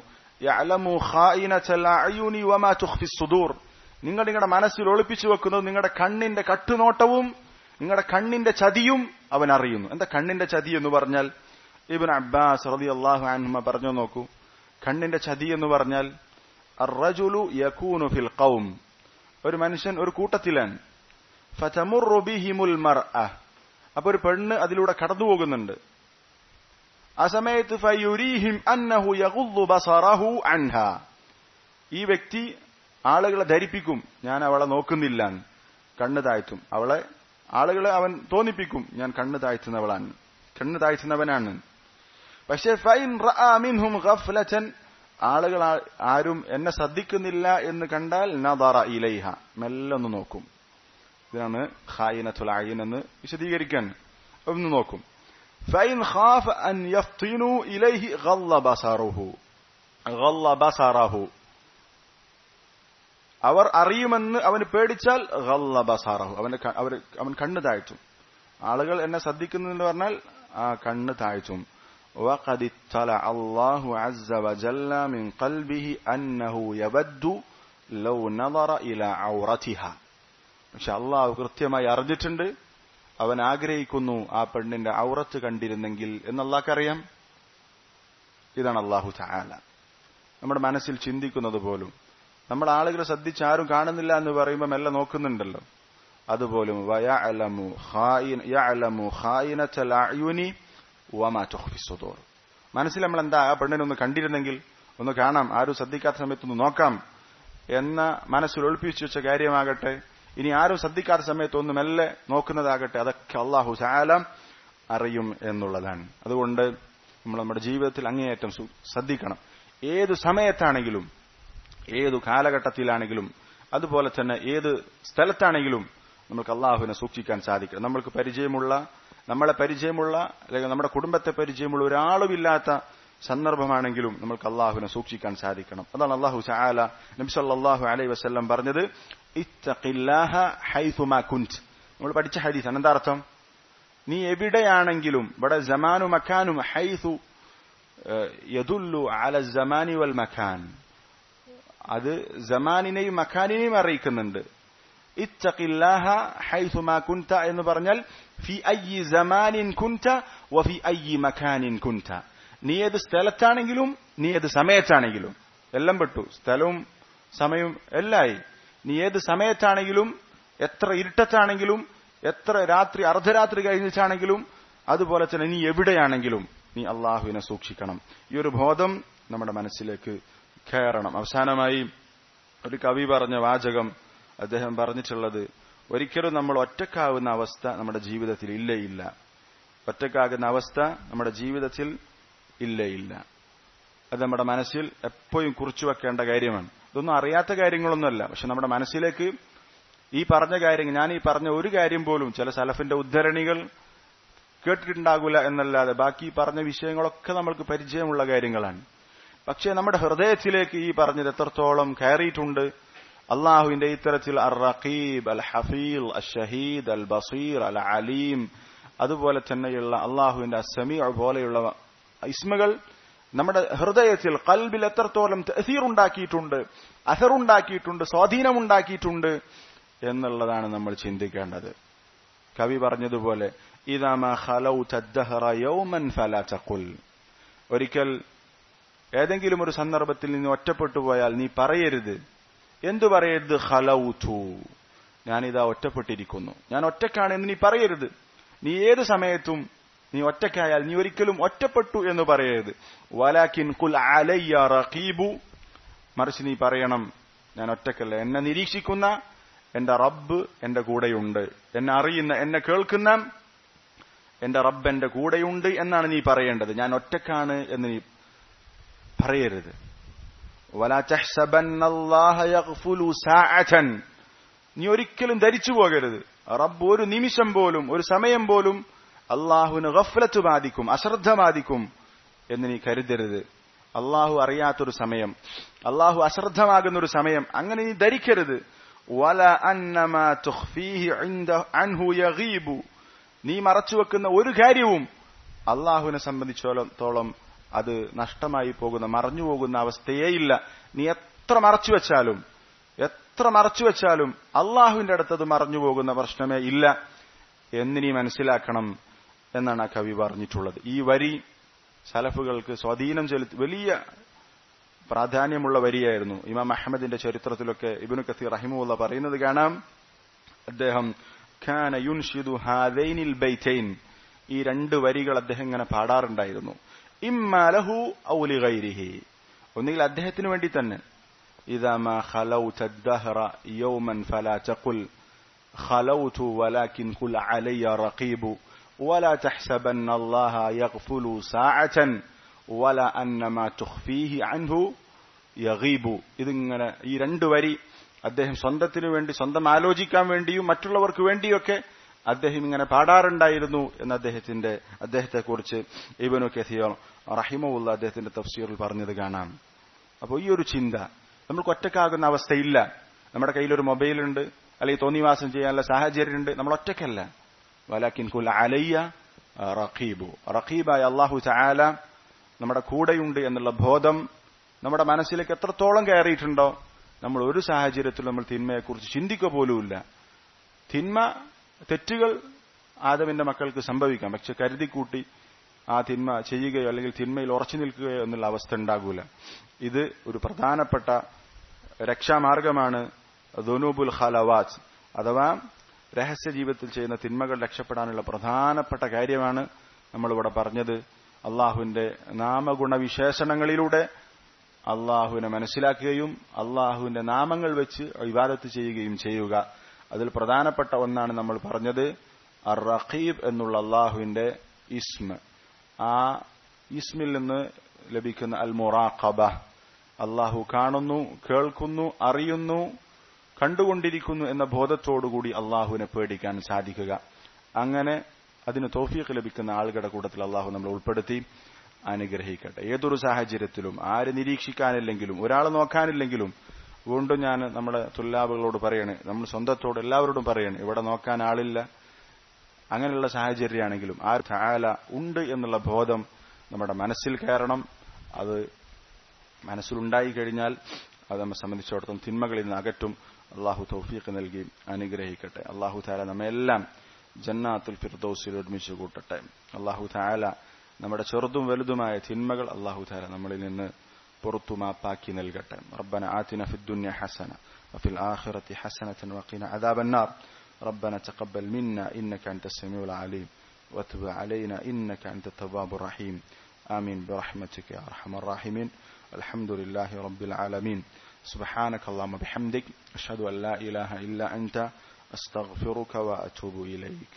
നിങ്ങൾ നിങ്ങളുടെ മനസ്സിൽ ഒളിപ്പിച്ചു വെക്കുന്നത് നിങ്ങളുടെ കണ്ണിന്റെ കട്ടുനോട്ടവും നിങ്ങളുടെ കണ്ണിന്റെ ചതിയും അവൻ അറിയുന്നു എന്താ കണ്ണിന്റെ ചതി എന്ന് പറഞ്ഞാൽ ഇബിൻ അബ്ബാസ് റതി അള്ളാഹു അൻഹുമ പറഞ്ഞു നോക്കൂ കണ്ണിന്റെ ചതി എന്ന് പറഞ്ഞാൽ അറജുലു യകൂനു ഫിൽ ഖൗം ഒരു മനുഷ്യൻ ഒരു കൂട്ടത്തിലാണ് ഫതമുറു ബിഹിമുൽ മർഅ അപ്പൊ ഒരു പെണ്ണ് അതിലൂടെ കടന്നു പോകുന്നുണ്ട് ആ സമയത്ത് ഫയുരീഹിം അന്നഹു യഗുദ്ദു ബസറഹു അൻഹ ഈ വ്യക്തി ആളുകളെ ധരിപ്പിക്കും ഞാൻ അവളെ നോക്കുന്നില്ല കണ്ണ് താഴ്ത്തും അവളെ ആളുകളെ അവൻ തോന്നിപ്പിക്കും ഞാൻ കണ്ണ് താഴ്ത്തുന്നവളാണ് കണ്ണ് താഴ്ത്തുന്നവനാണ് പക്ഷേ ഫൈൻ മിൻഹും ഗഫ്ലതൻ ആളുകൾ ആരും എന്നെ ശ്രദ്ധിക്കുന്നില്ല എന്ന് കണ്ടാൽ നദറ ഇലൈഹ മെല്ലെ ഒന്ന് നോക്കും ഇതിനാണ് ഖായിനത്തുൽ അയിൻ എന്ന് വിശദീകരിക്കാൻ ഒന്ന് നോക്കും ഫൈൻ ഖാഫ് അൻ യഫ്തിനു ഇലൈഹി ഗല്ല ബസറുഹു ഗല്ല ബസറഹു അവർ അറിയുമെന്ന് അവന് പേടിച്ചാൽ ഗല്ല ബസാറഹു അവന് അവർ അവൻ കണ്ണ് താഴ്ത്തും ആളുകൾ എന്നെ ശ്രദ്ധിക്കുന്നെന്ന് പറഞ്ഞാൽ ആ കണ്ണ് താഴ്ത്തും وقد اطلع الله عز وجل من قلبه أنه يبد لو نظر إلى عورتها പക്ഷെ അള്ളാഹു കൃത്യമായി അറിഞ്ഞിട്ടുണ്ട് അവൻ ആഗ്രഹിക്കുന്നു ആ പെണ്ണിന്റെ ഔറത്ത് കണ്ടിരുന്നെങ്കിൽ എന്ന് അള്ളാഹ്ക്കറിയാം ഇതാണ് അള്ളാഹു ചായാല നമ്മുടെ മനസ്സിൽ ചിന്തിക്കുന്നത് പോലും നമ്മൾ ആളുകൾ ശ്രദ്ധിച്ച് ആരും കാണുന്നില്ല എന്ന് പറയുമ്പോൾ മെല്ലെ നോക്കുന്നുണ്ടല്ലോ അതുപോലും മനസ്സിൽ നമ്മൾ എന്താ ആ പെണ്ണിനൊന്ന് കണ്ടിരുന്നെങ്കിൽ ഒന്ന് കാണാം ആരും ശ്രദ്ധിക്കാത്ത സമയത്തൊന്ന് നോക്കാം എന്ന മനസ്സിൽ ഒളിപ്പിച്ചു വെച്ച കാര്യമാകട്ടെ ഇനി ആരും ശ്രദ്ധിക്കാത്ത സമയത്ത് ഒന്ന് മെല്ലെ നോക്കുന്നതാകട്ടെ അതൊക്കെ അള്ളാഹു ചായാലം അറിയും എന്നുള്ളതാണ് അതുകൊണ്ട് നമ്മൾ നമ്മുടെ ജീവിതത്തിൽ അങ്ങേയറ്റം ശ്രദ്ധിക്കണം ഏതു സമയത്താണെങ്കിലും ഏതു കാലഘട്ടത്തിലാണെങ്കിലും അതുപോലെ തന്നെ ഏത് സ്ഥലത്താണെങ്കിലും നമുക്ക് അള്ളാഹുവിനെ സൂക്ഷിക്കാൻ സാധിക്കണം നമ്മൾക്ക് പരിചയമുള്ള നമ്മളെ പരിചയമുള്ള അല്ലെങ്കിൽ നമ്മുടെ കുടുംബത്തെ പരിചയമുള്ള ഒരാളുമില്ലാത്ത സന്ദർഭമാണെങ്കിലും നമ്മൾക്ക് അള്ളാഹുവിനെ സൂക്ഷിക്കാൻ സാധിക്കണം അതാണ് അള്ളാഹു ചായാല നബ്സല്ലാഹു അലൈ വസ്ല്ലം പറഞ്ഞത് നമ്മൾ പഠിച്ച ഹദീസ് എന്താ അർത്ഥം നീ എവിടെയാണെങ്കിലും ഇവിടെ ജമാനു മക്കാനും ഹൈസു യദുല്ലു അല ജമാനി വൽ മഖാൻ അത് ജമാനിനെയും മഖാനിനെയും അറിയിക്കുന്നുണ്ട് ഇത്തഖില്ലാഹ ഹൈസുമാ കുൻത എന്ന് പറഞ്ഞാൽ ഫി അയ്യി ജമാനിൻ കുൻത വഫി അയ്യി മഖാനിൻ കുൻത നീ ഏത് സ്ഥലത്താണെങ്കിലും നീ ഏത് സമയത്താണെങ്കിലും എല്ലാം പെട്ടു സ്ഥലവും സമയവും എല്ലായി നീ ഏത് സമയത്താണെങ്കിലും എത്ര ഇരുട്ടത്താണെങ്കിലും എത്ര രാത്രി അർദ്ധരാത്രി കഴിഞ്ഞിട്ടാണെങ്കിലും അതുപോലെ തന്നെ നീ എവിടെയാണെങ്കിലും നീ അള്ളാഹുവിനെ സൂക്ഷിക്കണം ഈ ഒരു ബോധം നമ്മുടെ മനസ്സിലേക്ക് കയറണം അവസാനമായി ഒരു കവി പറഞ്ഞ വാചകം അദ്ദേഹം പറഞ്ഞിട്ടുള്ളത് ഒരിക്കലും നമ്മൾ ഒറ്റക്കാവുന്ന അവസ്ഥ നമ്മുടെ ജീവിതത്തിൽ ഇല്ലേ ഇല്ല ഒറ്റക്കാകുന്ന അവസ്ഥ നമ്മുടെ ജീവിതത്തിൽ ഇല്ല ഇല്ല അത് നമ്മുടെ മനസ്സിൽ എപ്പോഴും കുറിച്ചു വെക്കേണ്ട കാര്യമാണ് ഇതൊന്നും അറിയാത്ത കാര്യങ്ങളൊന്നുമല്ല പക്ഷെ നമ്മുടെ മനസ്സിലേക്ക് ഈ പറഞ്ഞ കാര്യങ്ങൾ ഞാൻ ഈ പറഞ്ഞ ഒരു കാര്യം പോലും ചില സലഫിന്റെ ഉദ്ധരണികൾ കേട്ടിട്ടുണ്ടാകില്ല എന്നല്ലാതെ ബാക്കി പറഞ്ഞ വിഷയങ്ങളൊക്കെ നമ്മൾക്ക് പരിചയമുള്ള കാര്യങ്ങളാണ് പക്ഷേ നമ്മുടെ ഹൃദയത്തിലേക്ക് ഈ പറഞ്ഞത് എത്രത്തോളം കയറിയിട്ടുണ്ട് അള്ളാഹുവിന്റെ ഇത്തരത്തിൽ അർ റഖീബ് അൽ ഹഫീൽ അൽ ഷഹീദ് അൽ ബസീർ അൽ അലീം അതുപോലെ തന്നെയുള്ള അള്ളാഹുവിന്റെ അസമി പോലെയുള്ള ഇസ്മകൾ നമ്മുടെ ഹൃദയത്തിൽ കൽബിൽ എത്രത്തോളം ഉണ്ടാക്കിയിട്ടുണ്ട് അസറുണ്ടാക്കിയിട്ടുണ്ട് സ്വാധീനമുണ്ടാക്കിയിട്ടുണ്ട് എന്നുള്ളതാണ് നമ്മൾ ചിന്തിക്കേണ്ടത് കവി പറഞ്ഞതുപോലെ ഇതാമ ഹലൗ യൗമൻ ഫലാ ചക്കുൽ ഒരിക്കൽ ഏതെങ്കിലും ഒരു സന്ദർഭത്തിൽ നിന്ന് ഒറ്റപ്പെട്ടു പോയാൽ നീ പറയരുത് എന്തു പറയരുത് ഹലൗതു ഞാനിതാ ഒറ്റപ്പെട്ടിരിക്കുന്നു ഞാൻ ഒറ്റക്കാണ് എന്ന് നീ പറയരുത് നീ ഏത് സമയത്തും നീ ഒറ്റക്കായാൽ നീ ഒരിക്കലും ഒറ്റപ്പെട്ടു എന്ന് പറയരുത് വലാക്കിൻ കുൽ അലയ്യ റഖീബു മറിച്ച് നീ പറയണം ഞാൻ ഒറ്റക്കല്ല എന്നെ നിരീക്ഷിക്കുന്ന എന്റെ റബ്ബ് എന്റെ കൂടെയുണ്ട് എന്നെ അറിയുന്ന എന്നെ കേൾക്കുന്ന എന്റെ റബ്ബ് എന്റെ കൂടെയുണ്ട് എന്നാണ് നീ പറയേണ്ടത് ഞാൻ ഒറ്റക്കാണ് എന്ന് നീ പറയരുത് നീ ഒരിക്കലും ധരിച്ചു പോകരുത് റബ്ബ് ഒരു നിമിഷം പോലും ഒരു സമയം പോലും അള്ളാഹുവിന് ഗഫലത്ത് ബാധിക്കും അശ്രദ്ധ ബാധിക്കും എന്ന് നീ കരുതരുത് അള്ളാഹു അറിയാത്തൊരു സമയം അള്ളാഹു അശ്രദ്ധമാകുന്ന ഒരു സമയം അങ്ങനെ നീ ധരിക്കരുത് വല അന്നമാ തുഖ്ഫീഹി അൻഹു യഗീബു നീ മറച്ചുവെക്കുന്ന ഒരു കാര്യവും അള്ളാഹുവിനെ സംബന്ധിച്ചിടത്തോളം അത് നഷ്ടമായി പോകുന്ന മറഞ്ഞു പോകുന്ന അവസ്ഥയേയില്ല നീ എത്ര മറച്ചു വെച്ചാലും എത്ര മറച്ചു വെച്ചാലും അള്ളാഹുവിന്റെ അടുത്തത് മറഞ്ഞു പോകുന്ന പ്രശ്നമേ ഇല്ല എന്ന് നീ മനസ്സിലാക്കണം എന്നാണ് ആ കവി പറഞ്ഞിട്ടുള്ളത് ഈ വരി സലഫുകൾക്ക് സ്വാധീനം ചെലുത്തി വലിയ പ്രാധാന്യമുള്ള വരിയായിരുന്നു ഇമാം അഹമ്മദിന്റെ ചരിത്രത്തിലൊക്കെ ഇബിനു കസീർ റഹിമുള്ള പറയുന്നത് കാണാം അദ്ദേഹം ഖാന യുൻഷിദു ഹാദൈനിൽ ബൈറ്റൈൻ ഈ രണ്ട് വരികൾ അദ്ദേഹം ഇങ്ങനെ പാടാറുണ്ടായിരുന്നു ഇമ്മലഹു ഔലി ഗൈരിഹി ഒന്നുകിൽ അദ്ദേഹത്തിന് വേണ്ടി തന്നെ إذا ما خلوت الدهر يوما فلا تقل خلوت ولكن قل علي رقيب ولا تحسبن الله يغفل ساعة ولا أن ما تخفيه عنه يغيب ഇതിങ്ങനെ ഈ രണ്ട് വരി അദ്ദേഹം സ്വന്തത്തിനു വേണ്ടി സ്വന്തം ആലോചിക്കാൻ വേണ്ടിയും മറ്റുള്ളവർക്ക് വേണ്ടിയൊക്കെ അദ്ദേഹം ഇങ്ങനെ പാടാറുണ്ടായിരുന്നു എന്ന് അദ്ദേഹത്തിന്റെ അദ്ദേഹത്തെക്കുറിച്ച് ഇബനു കെസിയോ റഹിമുള്ള അദ്ദേഹത്തിന്റെ തഫ്സീറിൽ പറഞ്ഞത് കാണാം അപ്പോൾ ഈ ഒരു ചിന്ത നമുക്ക് ഒറ്റക്കാകുന്ന അവസ്ഥയില്ല നമ്മുടെ കയ്യിലൊരു മൊബൈലുണ്ട് അല്ലെങ്കിൽ തോന്നിവാസം ചെയ്യാനുള്ള സാഹചര്യമുണ്ട് നമ്മൾ ഒറ്റക്കല്ല വലാക്കിൻ കുൽ അലയ്യ റഖീബു റഖീബായ അള്ളാഹു ചായാല നമ്മുടെ കൂടെയുണ്ട് എന്നുള്ള ബോധം നമ്മുടെ മനസ്സിലേക്ക് എത്രത്തോളം കയറിയിട്ടുണ്ടോ നമ്മൾ ഒരു സാഹചര്യത്തിൽ നമ്മൾ തിന്മയെക്കുറിച്ച് ചിന്തിക്കുക പോലുമില്ല തിന്മ തെറ്റുകൾ ആദവിന്റെ മക്കൾക്ക് സംഭവിക്കാം പക്ഷെ കരുതിക്കൂട്ടി ആ തിന്മ ചെയ്യുകയോ അല്ലെങ്കിൽ തിന്മയിൽ ഉറച്ചു നിൽക്കുകയോ എന്നുള്ള അവസ്ഥ ഉണ്ടാകൂല ഇത് ഒരു പ്രധാനപ്പെട്ട രക്ഷാമാർഗമാണ് ദുനൂബുൽ ഖലവാസ് അഥവാ രഹസ്യ ജീവിതത്തിൽ ചെയ്യുന്ന തിന്മകൾ രക്ഷപ്പെടാനുള്ള പ്രധാനപ്പെട്ട കാര്യമാണ് നമ്മളിവിടെ പറഞ്ഞത് അള്ളാഹുവിന്റെ നാമഗുണവിശേഷണങ്ങളിലൂടെ അള്ളാഹുവിനെ മനസ്സിലാക്കുകയും അള്ളാഹുവിന്റെ നാമങ്ങൾ വെച്ച് വിവാദത്ത് ചെയ്യുകയും ചെയ്യുക അതിൽ പ്രധാനപ്പെട്ട ഒന്നാണ് നമ്മൾ പറഞ്ഞത് അർ റഖീബ് എന്നുള്ള അള്ളാഹുവിന്റെ ഇസ്മ ആ ഇസ്മിൽ നിന്ന് ലഭിക്കുന്ന അൽ മൊറാഖബ അള്ളാഹു കാണുന്നു കേൾക്കുന്നു അറിയുന്നു കണ്ടുകൊണ്ടിരിക്കുന്നു എന്ന ബോധത്തോടുകൂടി അള്ളാഹുവിനെ പേടിക്കാൻ സാധിക്കുക അങ്ങനെ അതിന് തോഫീഖ് ലഭിക്കുന്ന ആളുകളുടെ കൂട്ടത്തിൽ അള്ളാഹു നമ്മൾ ഉൾപ്പെടുത്തി അനുഗ്രഹിക്കട്ടെ ഏതൊരു സാഹചര്യത്തിലും ആര് നിരീക്ഷിക്കാനില്ലെങ്കിലും ഒരാൾ നോക്കാനില്ലെങ്കിലും വീണ്ടും ഞാൻ നമ്മുടെ തുല്ലാബുകളോട് പറയണേ നമ്മൾ സ്വന്തത്തോട് എല്ലാവരോടും പറയണേ ഇവിടെ നോക്കാൻ ആളില്ല അങ്ങനെയുള്ള സാഹചര്യമാണെങ്കിലും ആ താല ഉണ്ട് എന്നുള്ള ബോധം നമ്മുടെ മനസ്സിൽ കയറണം അത് മനസ്സിലുണ്ടായി കഴിഞ്ഞാൽ അത് നമ്മെ സംബന്ധിച്ചിടത്തോളം തിന്മകളിൽ നിന്ന് അകറ്റും അള്ളാഹു തൗഫീഖ് നൽകി അനുഗ്രഹിക്കട്ടെ അള്ളാഹു താല നമ്മെല്ലാം ജന്നാത്തുൽ ഫിർദൌസിൽ ഒരുമിച്ച് കൂട്ടട്ടെ അള്ളാഹു താല നമ്മുടെ ചെറുതും വലുതുമായ തിന്മകൾ അള്ളാഹു താല നമ്മളിൽ നിന്ന് പുറത്തു മാപ്പാക്കി നൽകട്ടെ റബ്ബന ആതിന ഫിദ്ദുന്യ ഹസന وفي الآخرة حسنة وقنا عذاب النار ربنا تقبل منا إنك أنت السميع العليم وتب علينا إنك أنت التواب الرحيم آمين برحمتك يا أرحم الراحمين الحمد لله رب العالمين سبحانك اللهم بحمدك أشهد أن لا إله إلا أنت أستغفرك وأتوب إليك